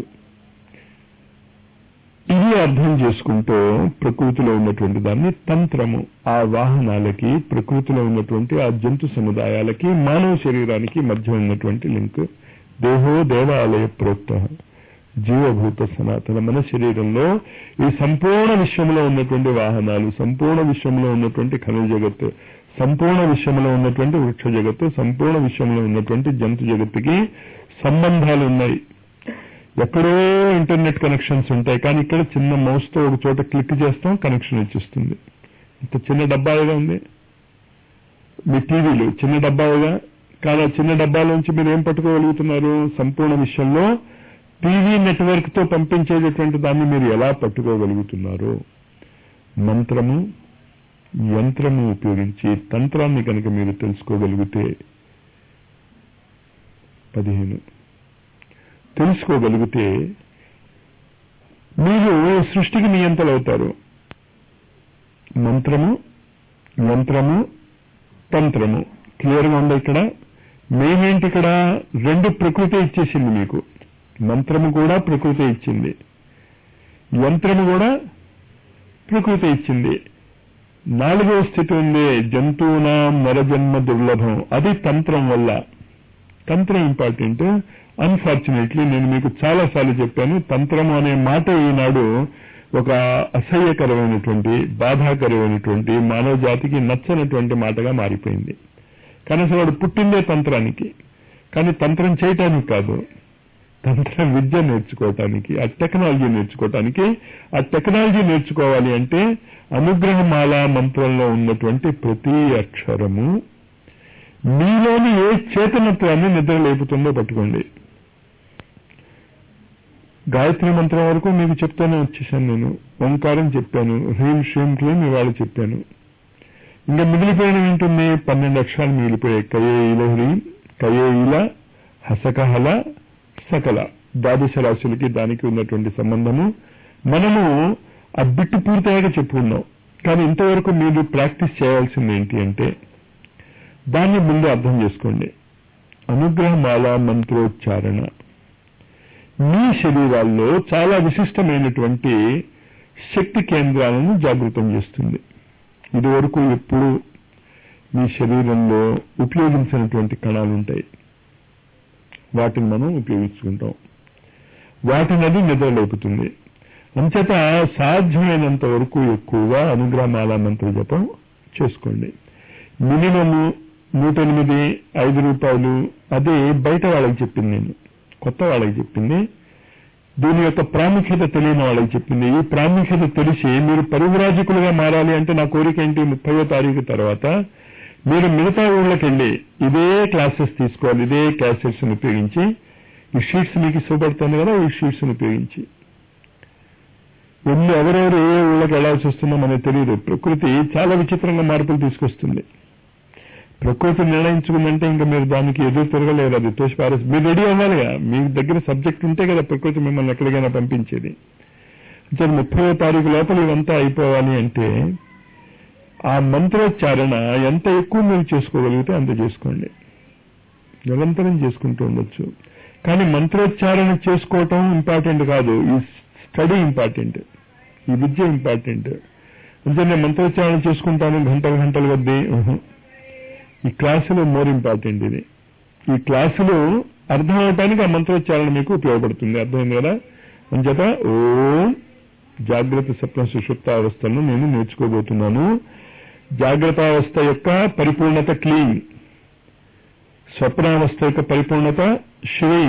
ఇది అర్థం చేసుకుంటూ ప్రకృతిలో ఉన్నటువంటి దాన్ని తంత్రము ఆ వాహనాలకి ప్రకృతిలో ఉన్నటువంటి ఆ జంతు సముదాయాలకి మానవ శరీరానికి మధ్య ఉన్నటువంటి లింక్ దేహో దేవాలయ ప్రోక్త జీవభూత సనాతన మన శరీరంలో ఈ సంపూర్ణ విశ్వంలో ఉన్నటువంటి వాహనాలు సంపూర్ణ విశ్వంలో ఉన్నటువంటి ఖనిజ జగత్తు సంపూర్ణ విశ్వంలో ఉన్నటువంటి వృక్ష జగత్తు సంపూర్ణ విశ్వంలో ఉన్నటువంటి జంతు జగత్తుకి సంబంధాలు ఉన్నాయి ఎక్కడో ఇంటర్నెట్ కనెక్షన్స్ ఉంటాయి కానీ ఇక్కడ చిన్న మౌస్ తో ఒక చోట క్లిక్ చేస్తాం కనెక్షన్ వచ్చేస్తుంది ఇంత చిన్న డబ్బాగా ఉంది మీ టీవీలు చిన్న డబ్బాగా కానీ ఆ చిన్న డబ్బాలోంచి మీరు ఏం పట్టుకోగలుగుతున్నారు సంపూర్ణ విషయంలో టీవీ నెట్వర్క్ తో పంపించేటటువంటి దాన్ని మీరు ఎలా పట్టుకోగలుగుతున్నారు మంత్రము యంత్రము ఉపయోగించి తంత్రాన్ని కనుక మీరు తెలుసుకోగలిగితే పదిహేను తెలుసుకోగలిగితే మీరు సృష్టికి నియంతలవుతారు మంత్రము యంత్రము తంత్రము క్లియర్గా ఉంది ఇక్కడ మేమేంటి ఇక్కడ రెండు ప్రకృతి ఇచ్చేసింది మీకు మంత్రము కూడా ప్రకృతి ఇచ్చింది యంత్రము కూడా ప్రకృతి ఇచ్చింది నాలుగవ స్థితి ఉంది జంతువునా నరజన్మ దుర్లభం అది తంత్రం వల్ల తంత్రం ఇంపార్టెంట్ అన్ఫార్చునేట్లీ నేను మీకు చాలా సార్లు చెప్పాను తంత్రము అనే మాట ఈనాడు ఒక అసహ్యకరమైనటువంటి బాధాకరమైనటువంటి మానవ జాతికి నచ్చనటువంటి మాటగా మారిపోయింది కానీ అసలు వాడు పుట్టిందే తంత్రానికి కానీ తంత్రం చేయటానికి కాదు తంత్ర విద్య నేర్చుకోవటానికి ఆ టెక్నాలజీ నేర్చుకోవటానికి ఆ టెక్నాలజీ నేర్చుకోవాలి అంటే అనుగ్రహమాల మంత్రంలో ఉన్నటువంటి ప్రతి అక్షరము మీలోని ఏ చేతనత్వాన్ని నిద్ర లేపుతుందో పట్టుకోండి గాయత్రి మంత్రం వరకు మీకు చెప్తానే వచ్చేసాను నేను ఓంకారం చెప్పాను హ్రీం శ్రీం క్లీం ఇవాళ చెప్పాను ఇంకా మిగిలిపోయిన ఏంటుంది పన్నెండు అక్షరాలు మిగిలిపోయాయి కయేయిల హ్రీం కయేయిల హసకహల సకల ద్వాదశ రాశులకి దానికి ఉన్నటువంటి సంబంధము మనము ఆ బిట్టు పూర్తయ్యాక చెప్పుకున్నాం కానీ ఇంతవరకు మీరు ప్రాక్టీస్ చేయాల్సింది ఏంటి అంటే దాన్ని ముందు అర్థం చేసుకోండి అనుగ్రహమాల మంత్రోచ్చారణ మీ శరీరాల్లో చాలా విశిష్టమైనటువంటి శక్తి కేంద్రాలను జాగృతం చేస్తుంది ఇదివరకు ఎప్పుడు మీ శరీరంలో ఉపయోగించినటువంటి కణాలు ఉంటాయి వాటిని మనం ఉపయోగించుకుంటాం వాటిని అది నిద్రలేపుతుంది అంచేత సాధ్యమైనంత వరకు ఎక్కువగా అనుగ్రహమాల మంత్ర జపం చేసుకోండి మినిమము నూట ఎనిమిది ఐదు రూపాయలు అదే బయట వాళ్ళకి చెప్పింది నేను కొత్త వాళ్ళకి చెప్పింది దీని యొక్క ప్రాముఖ్యత తెలియని వాళ్ళకి చెప్పింది ఈ ప్రాముఖ్యత తెలిసి మీరు పరివ్రాజకులుగా మారాలి అంటే నా కోరిక ఏంటి ముప్పయో తారీఖు తర్వాత మీరు మిగతా ఊళ్ళకి వెళ్ళి ఇదే క్లాసెస్ తీసుకోవాలి ఇదే క్యాసెట్స్ ఉపయోగించి ఈ షీట్స్ మీకు ఇష్టపడుతుంది కదా ఈ షీట్స్ ఉపయోగించి ఎన్ని ఎవరెవరు ఏ ఊళ్ళకి వెళ్లాల్సి వస్తుందో మనకు తెలియదు ప్రకృతి చాలా విచిత్రంగా మార్పులు తీసుకొస్తుంది ప్రకృతి నిర్ణయించుకుందంటే ఇంకా మీరు దానికి ఎదురు తిరగలేరు అది తోసిపారేసి మీరు రెడీ అవ్వాలిగా మీ దగ్గర సబ్జెక్ట్ ఉంటే కదా ప్రకృతి మిమ్మల్ని ఎక్కడికైనా పంపించేది అంటే ముప్పై తారీఖు లోపల ఇవంతా అయిపోవాలి అంటే ఆ మంత్రోచ్చారణ ఎంత ఎక్కువ మీరు చేసుకోగలిగితే అంత చేసుకోండి నిరంతరం చేసుకుంటూ ఉండొచ్చు కానీ మంత్రోచ్చారణ చేసుకోవటం ఇంపార్టెంట్ కాదు ఈ స్టడీ ఇంపార్టెంట్ ఈ విద్య ఇంపార్టెంట్ అంటే నేను మంత్రోచ్చారణ చేసుకుంటాను గంటలు గంటలు వద్ది ఈ క్లాసులు మోర్ ఇంపార్టెంట్ ఇది ఈ క్లాసులు అర్థం అవటానికి ఆ మంత్రోచ్చారణ మీకు ఉపయోగపడుతుంది అర్థమైంది కదా అంచేత ఓం జాగ్రత్త స్వప్న సుషుప్తావస్థలను నేను నేర్చుకోబోతున్నాను జాగ్రత్తావస్థ యొక్క పరిపూర్ణత క్లీన్ స్వప్నావస్థ యొక్క పరిపూర్ణత శ్రీం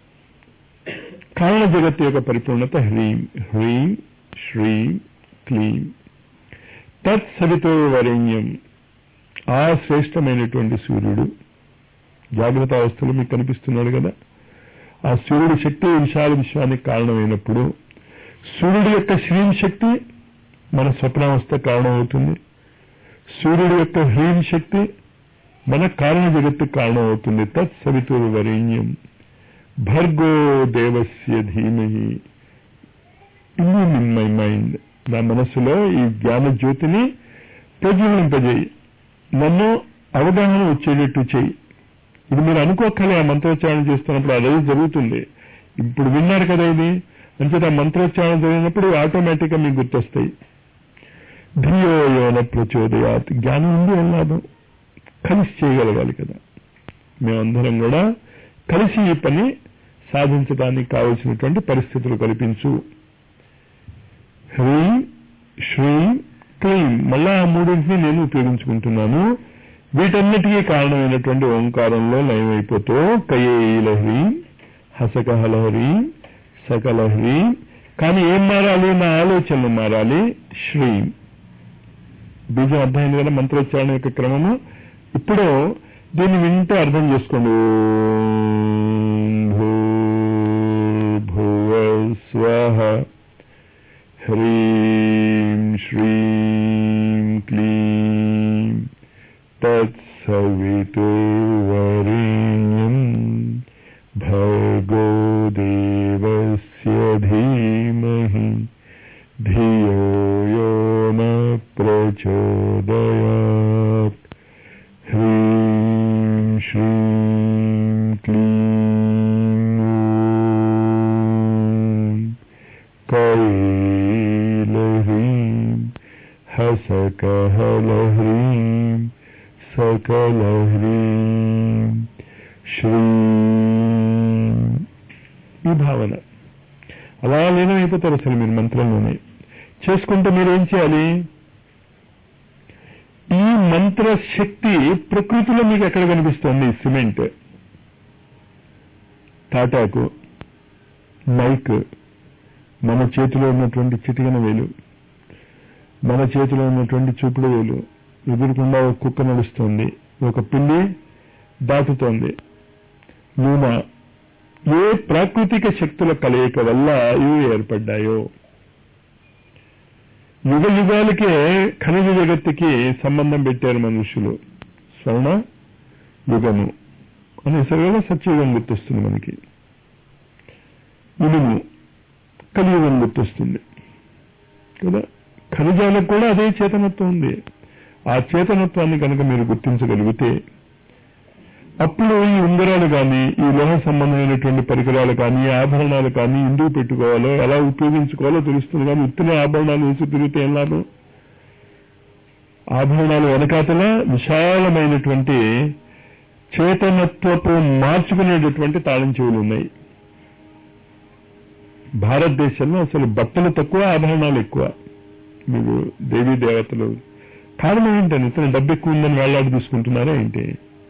కారణ జగత్తు యొక్క పరిపూర్ణత హ్రీం హ్రీం శ్రీం క్లీం తత్ సవితో వరేణ్యం ఆ శ్రేష్టమైనటువంటి సూర్యుడు జాగ్రత్త అవస్థలో మీకు కనిపిస్తున్నాడు కదా ఆ సూర్యుడి శక్తి విశాల విశ్వానికి కారణమైనప్పుడు సూర్యుడి యొక్క శ్రీం శక్తి మన స్వప్నావస్థ కారణమవుతుంది సూర్యుడి యొక్క హ్రీం శక్తి మన కారణ జగత్తు కారణమవుతుంది తత్ సవితురు వరేణ్యం భర్గో దేవస్య ధీమహి ఇల్యూమ్ ఇన్ మై మైండ్ నా మనస్సులో ఈ జ్ఞాన జ్యోతిని ప్రజ్వలింపజేయి నన్ను అవగాహన వచ్చేటట్టు చేయి ఇది మీరు అనుకోకలే ఆ మంత్రోచ్చారణ చేస్తున్నప్పుడు అదే జరుగుతుంది ఇప్పుడు విన్నారు కదా ఇది అంచేత ఆ మంత్రోచ్చారణ జరిగినప్పుడు ఆటోమేటిక్ గా మీకు గుర్తొస్తాయి ధియో యోన ప్రచోదయాత్ జ్ఞానం ఉంది వెళ్ళాదు కలిసి చేయగలగాలి కదా మేమందరం కూడా కలిసి ఈ పని సాధించడానికి కావలసినటువంటి పరిస్థితులు కల్పించు హ్రీం శ్రీం క్లీం మళ్ళా ఆ మూడింటిని నేను ఉపయోగించుకుంటున్నాను వీటన్నిటికీ కారణమైనటువంటి ఓంకారంలో లయమైపోతూ కయేల హ్రీం హసకహల హ్రీం సకల హ్రీం కానీ ఏం మారాలి నా ఆలోచనలు మారాలి శ్రీం బీజం అర్థమైంది కదా మంత్రోచ్చారణ యొక్క క్రమము ఇప్పుడు దీన్ని వింటే అర్థం చేసుకోండి భూర్భువ స్వహ హ్రీం శ్రీం క్లీం తత్సవితుర్వరేణ్యం భర్గో దేవస్య ధీమహి ధియో యో న ప్రచోదయాత్ హ్రీం శ్రీం క్లీం ఓం కైలహ్రీం హసకహలహ్రీం సకలహ్రీం శ్రీ ఈ భావన అలా లీనమైపోతారు అసలు మీరు మంత్రంలోనే చేసుకుంటే మీరు ఏం చేయాలి ఈ మంత్ర శక్తి ప్రకృతిలో మీకు ఎక్కడ కనిపిస్తుంది సిమెంట్ తాటాకు మైక్ మన చేతిలో ఉన్నటువంటి చిటికన వేలు మన చేతిలో ఉన్నటువంటి చూపుడు వేలు ఎదురుకుండా ఒక కుక్క నడుస్తుంది ఒక పిల్లి దాటుతోంది లూన ఏ ప్రాకృతిక శక్తుల కలయిక వల్ల ఇవి ఏర్పడ్డాయో యుగ యుగాలకే ఖనిజ జగత్తుకి సంబంధం పెట్టారు మనుషులు స్వర్ణ యుగము అనేసరిగా సత్యయుగం గుర్తొస్తుంది మనకి ఇనుము కలియుగం గుర్తొస్తుంది కదా ఖనిజాలకు కూడా అదే చేతనత్వం ఉంది ఆ చేతనత్వాన్ని కనుక మీరు గుర్తించగలిగితే అప్పుడు ఈ ఉంగరాలు కానీ ఈ లోహ సంబంధమైనటువంటి పరికరాలు కానీ ఆభరణాలు కానీ ఎందుకు పెట్టుకోవాలో ఎలా ఉపయోగించుకోవాలో తెలుస్తుంది కానీ ఉత్తిన ఆభరణాలు వేసి తిరిగితే ఏం లాభం ఆభరణాలు వెనకాతల విశాలమైనటువంటి చేతనత్వపు మార్చుకునేటటువంటి తాళం చెవులు ఉన్నాయి భారతదేశంలో అసలు బట్టలు తక్కువ ఆభరణాలు ఎక్కువ మీరు దేవీ దేవతలు కారణం ఏంటని ఇతను డబ్బు ఎక్కువ ఉందని వేళ్లాడి తీసుకుంటున్నారా ఏంటి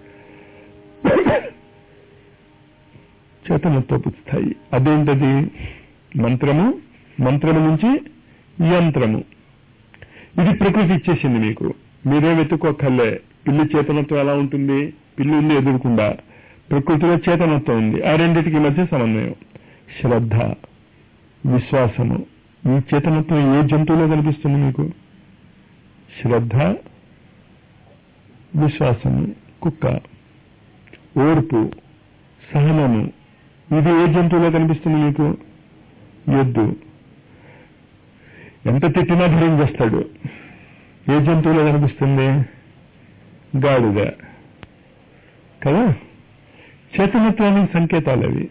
చేతనత్వపు స్థాయి అదేంటది మంత్రము మంత్రము నుంచి యంత్రము ఇది ప్రకృతి ఇచ్చేసింది మీకు మీరే వెతుక్కోకర్లే పిల్లి చేతనత్వం ఎలా ఉంటుంది పిల్లి ఉంది ఎదురుకుండా ప్రకృతిలో చేతనత్వం ఉంది ఆ రెండింటికి మధ్య సమన్వయం శ్రద్ధ విశ్వాసము ఈ చేతనత్వం ఏ జంతువులో కనిపిస్తుంది మీకు శ్రద్ధ విశ్వాసము కుక్క ఓర్పు సహనము ఇది ఏ జంతువులో కనిపిస్తుంది మీకు ఎద్దు ఎంత తిట్టినా భరించేస్తాడు ఏ జంతువులో కనిపిస్తుంది గాడిద కదా చేతనత్వానికి సంకేతాలు అవి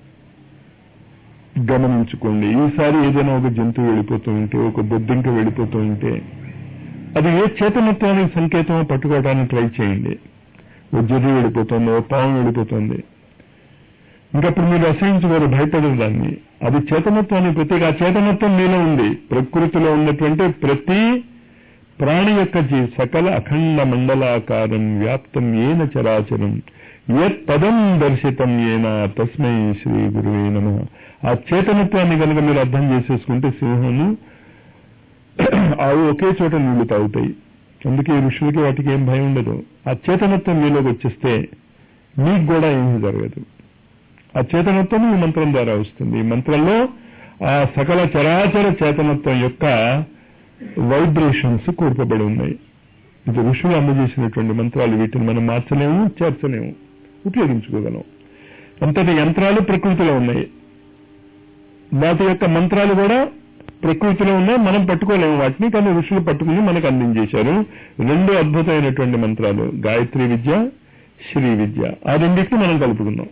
గమనించుకోండి ఈసారి ఏదైనా ఒక జంతువు వెళ్ళిపోతూ ఉంటే ఒక బొద్దింక వెళ్ళిపోతూ ఉంటే అది ఏ చేతనత్వానికి సంకేతమో పట్టుకోవడానికి ట్రై చేయండి ఓ జర్రి వెళ్ళిపోతుంది ఓ పాము వెళ్ళిపోతుంది ఇంకప్పుడు మీరు అసహించుకోరు భయపడరు దాన్ని అది చేతనత్వానికి ప్రత్యేక ఆ చేతనత్వం మీలో ఉంది ప్రకృతిలో ఉన్నటువంటి ప్రతి ప్రాణి యొక్క జీ సకల అఖండ మండలాకారం వ్యాప్తం ఏన చరాచరం యత్ పదం దర్శితం ఏన తస్మై శ్రీ గురువే నమ ఆ చేతనత్వాన్ని కనుక మీరు అర్థం చేసేసుకుంటే సింహము ఆవు ఒకే చోట నీళ్లు తాగుతాయి అందుకే ఋషులకి వాటికి ఏం భయం ఉండదు ఆ చేతనత్వం మీలోకి వచ్చేస్తే మీకు కూడా ఏమీ జరగదు ఆ చేతనత్వం ఈ మంత్రం ద్వారా వస్తుంది ఈ మంత్రంలో ఆ సకల చరాచర చేతనత్వం యొక్క వైబ్రేషన్స్ కూర్పబడి ఉన్నాయి ఇది ఋషులు అందజేసినటువంటి మంత్రాలు వీటిని మనం మార్చలేము చేర్చలేము ఉపయోగించుకోగలం అంతటి యంత్రాలు ప్రకృతిలో ఉన్నాయి వాటి యొక్క మంత్రాలు కూడా ప్రకృతిలో ఉన్నాయి మనం పట్టుకోలేము వాటిని కానీ ఋషులు పట్టుకుని మనకు అందించేశారు రెండు అద్భుతమైనటువంటి మంత్రాలు గాయత్రి విద్య శ్రీ విద్య ఆ రెండింటిని మనం కలుపుకున్నాం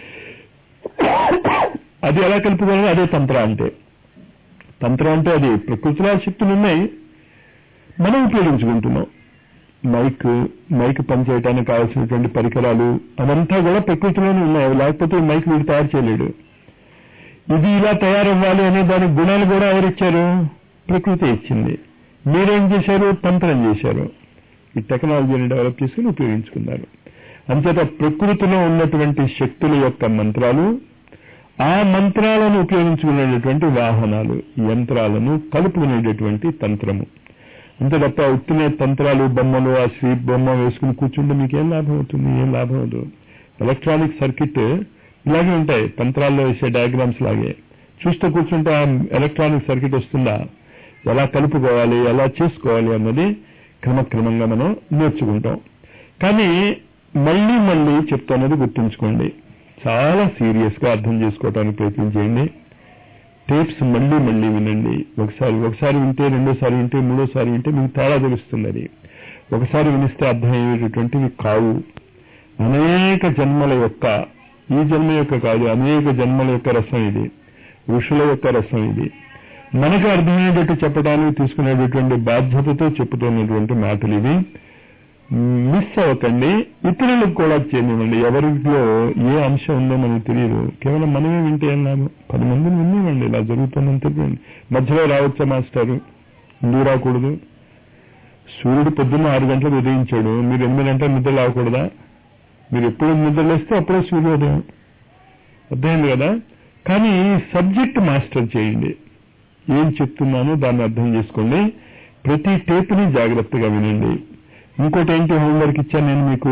అది ఎలా కలుపుకోవాలి అదే తంత్ర అంటే తంత్రం అంటే అది ప్రకృతిలో శక్తులు ఉన్నాయి మనం ఉపయోగించుకుంటున్నాం మైక్ మైక్ పనిచేయడానికి కావాల్సినటువంటి పరికరాలు అదంతా కూడా ప్రకృతిలోనే ఉన్నాయి అవి లేకపోతే ఈ మైక్ వీడు తయారు చేయలేడు ఇది ఇలా తయారవ్వాలి అనే దాని గుణాలు కూడా ఎవరిచ్చారు ప్రకృతి ఇచ్చింది మీరేం చేశారు తంత్రం చేశారు ఈ టెక్నాలజీని డెవలప్ చేసుకుని ఉపయోగించుకున్నారు అంతేత ప్రకృతిలో ఉన్నటువంటి శక్తుల యొక్క మంత్రాలు ఆ మంత్రాలను ఉపయోగించుకునేటటువంటి వాహనాలు యంత్రాలను కలుపుకునేటటువంటి తంత్రము అంతే తప్ప ఉత్తినే తంత్రాలు బొమ్మలు ఆ శ్రీ బొమ్మ వేసుకుని కూర్చుంటే మీకేం లాభం అవుతుంది ఏం లాభం అవదు ఎలక్ట్రానిక్ సర్క్యూట్ ఇలాగే ఉంటాయి తంత్రాల్లో వేసే డయాగ్రామ్స్ లాగే చూస్తూ కూర్చుంటే ఆ ఎలక్ట్రానిక్ సర్క్యూట్ వస్తుందా ఎలా కలుపుకోవాలి ఎలా చేసుకోవాలి అన్నది క్రమక్రమంగా మనం నేర్చుకుంటాం కానీ మళ్ళీ మళ్ళీ చెప్తున్నది గుర్తుంచుకోండి చాలా సీరియస్ గా అర్థం చేసుకోవడానికి ప్రయత్నించేయండి టేప్స్ మళ్ళీ మళ్ళీ వినండి ఒకసారి ఒకసారి వింటే రెండోసారి వింటే మూడోసారి వింటే మీకు తేడా తెలుస్తుంది అది ఒకసారి వినిస్తే అర్థమయ్యేటటువంటివి కావు అనేక జన్మల యొక్క ఈ జన్మ యొక్క కాదు అనేక జన్మల యొక్క రసం ఇది ఋషుల యొక్క రసం ఇది మనకు అర్థమయ్యేటట్టు చెప్పడానికి తీసుకునేటటువంటి బాధ్యతతో చెప్పుతున్నటువంటి మాటలు ఇవి మిస్ అవ్వకండి ఇతరులకు కూడా చేయనివ్వండి ఎవరిలో ఏ అంశం ఉందో మనకు తెలియదు కేవలం మనమే వింటే వెళ్ళాము పది మందిని వినివ్వండి ఇలా జరుగుతుందని తెలియండి మధ్యలో రావచ్చా మాస్టారు ఎందుకు రాకూడదు సూర్యుడు పొద్దున్న ఆరు గంటలకు ఉదయించాడు మీరు ఎనిమిది గంటల నిద్ర లేవకూడదా మీరు ఎప్పుడు నిద్ర లేస్తే అప్పుడే సూర్యోదయం అర్థమైంది కదా కానీ సబ్జెక్ట్ మాస్టర్ చేయండి ఏం చెప్తున్నానో దాన్ని అర్థం చేసుకోండి ప్రతి టేపుని జాగ్రత్తగా వినండి ఇంకోటి ఏంటి హోంవర్క్ ఇచ్చాను నేను మీకు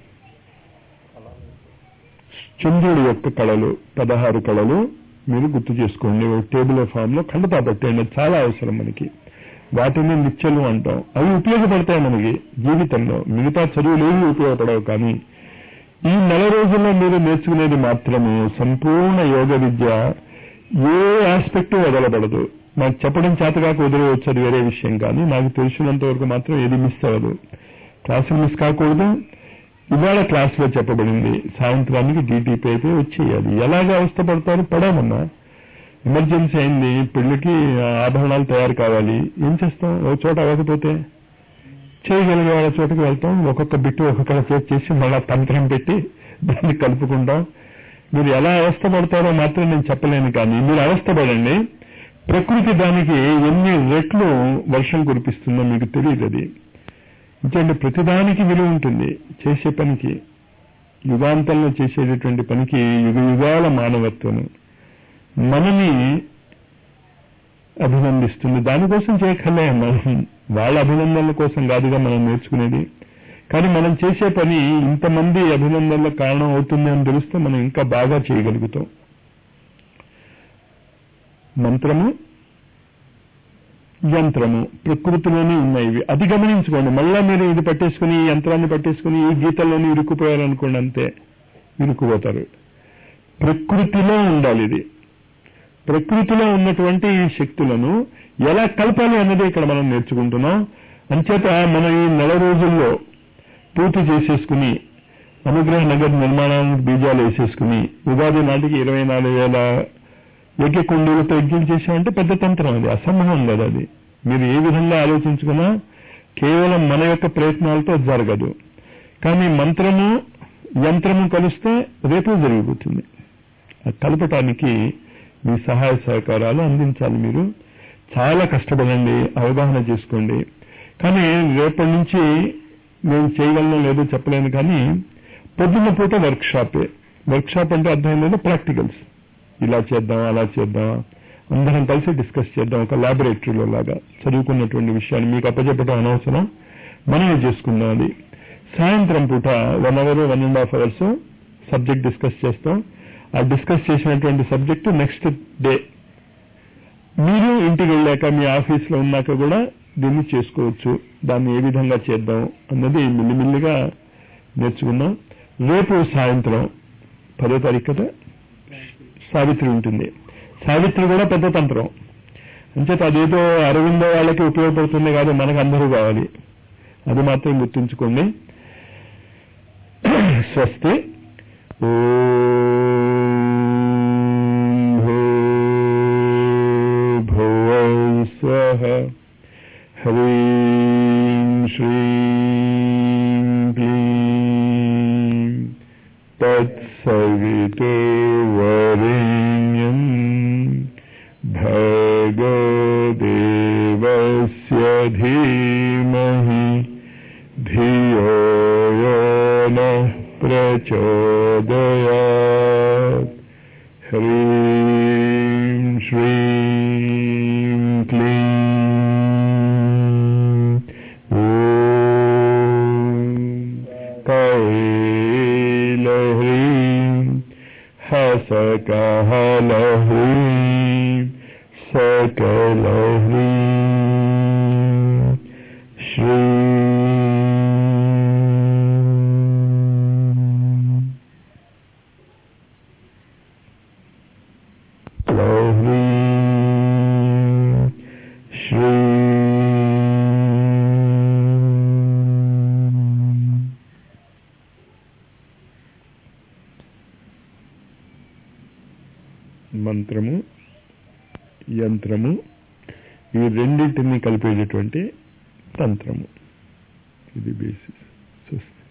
చంద్రుడి యొక్క కళలు పదహారు కళలు మీరు గుర్తు చేసుకోండి ఒక టేబుల్ ఫామ్ లో ఖండతా పెట్టండి అది చాలా అవసరం మనకి వాటిని నిత్యలు అంటాం అవి ఉపయోగపడతాయి మనకి జీవితంలో మిగతా చదువులు ఏవి ఉపయోగపడవు కానీ ఈ నెల రోజుల్లో మీరు నేర్చుకునేది మాత్రమే సంపూర్ణ యోగ విద్య ఏ ఆస్పెక్ట్ వదలబడదు నాకు చెప్పడం చేతగాక వదిలేవచ్చు అది వేరే విషయం కానీ నాకు తెలిసినంత వరకు మాత్రం ఏది మిస్ అవ్వదు క్లాసులు మిస్ కాకూడదు ఇవాళ క్లాసులో చెప్పబడింది సాయంత్రానికి డీటీపీ అయితే వచ్చేయాలి ఎలాగా అవస్థపడతారు పడామన్నా ఎమర్జెన్సీ అయింది పెళ్లికి ఆభరణాలు తయారు కావాలి ఏం చేస్తాం ఒక చోట అవ్వకపోతే చేయగలిగే వాళ్ళ చోటకి వెళ్తాం ఒక్కొక్క బిట్టు ఒక్కొక్క చేతి చేసి మళ్ళా తంత్రం పెట్టి దాన్ని కలుపుకుంటాం మీరు ఎలా అవస్థపడతారో మాత్రం నేను చెప్పలేను కానీ మీరు అవస్థపడండి ప్రకృతి దానికి ఎన్ని రెట్లు వర్షం కురిపిస్తుందో మీకు తెలియదు అది ఇంకేంటి ప్రతిదానికి విలువ ఉంటుంది చేసే పనికి యుగాంతంలో చేసేటటువంటి పనికి యుగ యుగాల మానవత్వం మనని అభినందిస్తుంది దానికోసం చేయక్కర్లే మనం వాళ్ళ అభినందనల కోసం కాదుగా మనం నేర్చుకునేది కానీ మనం చేసే పని ఇంతమంది అభినందనలకు కారణం అవుతుంది అని తెలిస్తే మనం ఇంకా బాగా చేయగలుగుతాం మంత్రము యంత్రము ప్రకృతిలోనే ఉన్నాయి ఇవి అది గమనించుకోండి మళ్ళా మీరు ఇది పట్టేసుకుని ఈ యంత్రాన్ని పట్టేసుకుని ఈ గీతల్లోనే ఇరుక్కుపోయారనుకోండి అంతే ఇరుక్కుపోతారు ప్రకృతిలో ఉండాలి ఇది ప్రకృతిలో ఉన్నటువంటి ఈ శక్తులను ఎలా కలపాలి అన్నది ఇక్కడ మనం నేర్చుకుంటున్నాం అంచేత మనం ఈ నెల రోజుల్లో పూర్తి చేసేసుకుని అనుగ్రహ నగర్ నిర్మాణానికి బీజాలు వేసేసుకుని ఉగాది నాటికి ఇరవై నాలుగు వేల యజ్ఞ కుండీలతో యజ్ఞం చేశామంటే పెద్ద తంత్రం అది అసంభవం కదా అది మీరు ఏ విధంగా ఆలోచించుకున్నా కేవలం మన యొక్క ప్రయత్నాలతో జరగదు కానీ మంత్రము యంత్రము కలిస్తే రేపు జరిగిపోతుంది కలపటానికి మీ సహాయ సహకారాలు అందించాలి మీరు చాలా కష్టపడండి అవగాహన చేసుకోండి కానీ రేపటి నుంచి నేను చేయగలను లేదో చెప్పలేను కానీ పొద్దున్న పూట వర్క్ షాపే వర్క్ షాప్ అంటే అర్థమైందంటే ప్రాక్టికల్స్ ఇలా చేద్దాం అలా చేద్దాం అందరం కలిసి డిస్కస్ చేద్దాం ఒక లాబొరేటరీలో లాగా చదువుకున్నటువంటి విషయాన్ని మీకు అప్పచెప్పడం అనవసరం మనమే చేసుకుందాం అది సాయంత్రం పూట one hour one and half hours subject discuss చేస్తాం ఆ డిస్కస్ చేసినటువంటి సబ్జెక్టు నెక్స్ట్ డే మీరు ఇంటికి వెళ్ళాక మీ ఆఫీస్లో ఉన్నాక కూడా దీన్ని చేసుకోవచ్చు దాన్ని ఏ విధంగా చేద్దాం అన్నది మిల్లిమిల్లిగా నేర్చుకుందాం రేపు సాయంత్రం పదో తారీఖు కదా సావిత్రి ఉంటుంది సావిత్రి కూడా పెద్ద తంత్రం అంచేత అదేదో అరవిందో వాళ్ళకి ఉపయోగపడుతుంది కాదు మనకు అందరూ కావాలి అది మాత్రం గుర్తుంచుకోండి స్వస్తి భువస్వః హ్రీం శ్రీం క్లీం తత్సవితుర్వరేణ్యం భగో దేవస్య ధీమహి ధియో యో నః ప్రచోదయాత్ హ్రీం శ్రీం క్లీం ఓం కైలహ్రీం హసకహలహ్రీం సకలహ్రీం శ్రీం లహ్రీం శ్రీం మంత్రము యంత్రము ఈ రెండింటిని కలిపేటటువంటి తంత్రము ఇది బేసిస్ స్వస్తి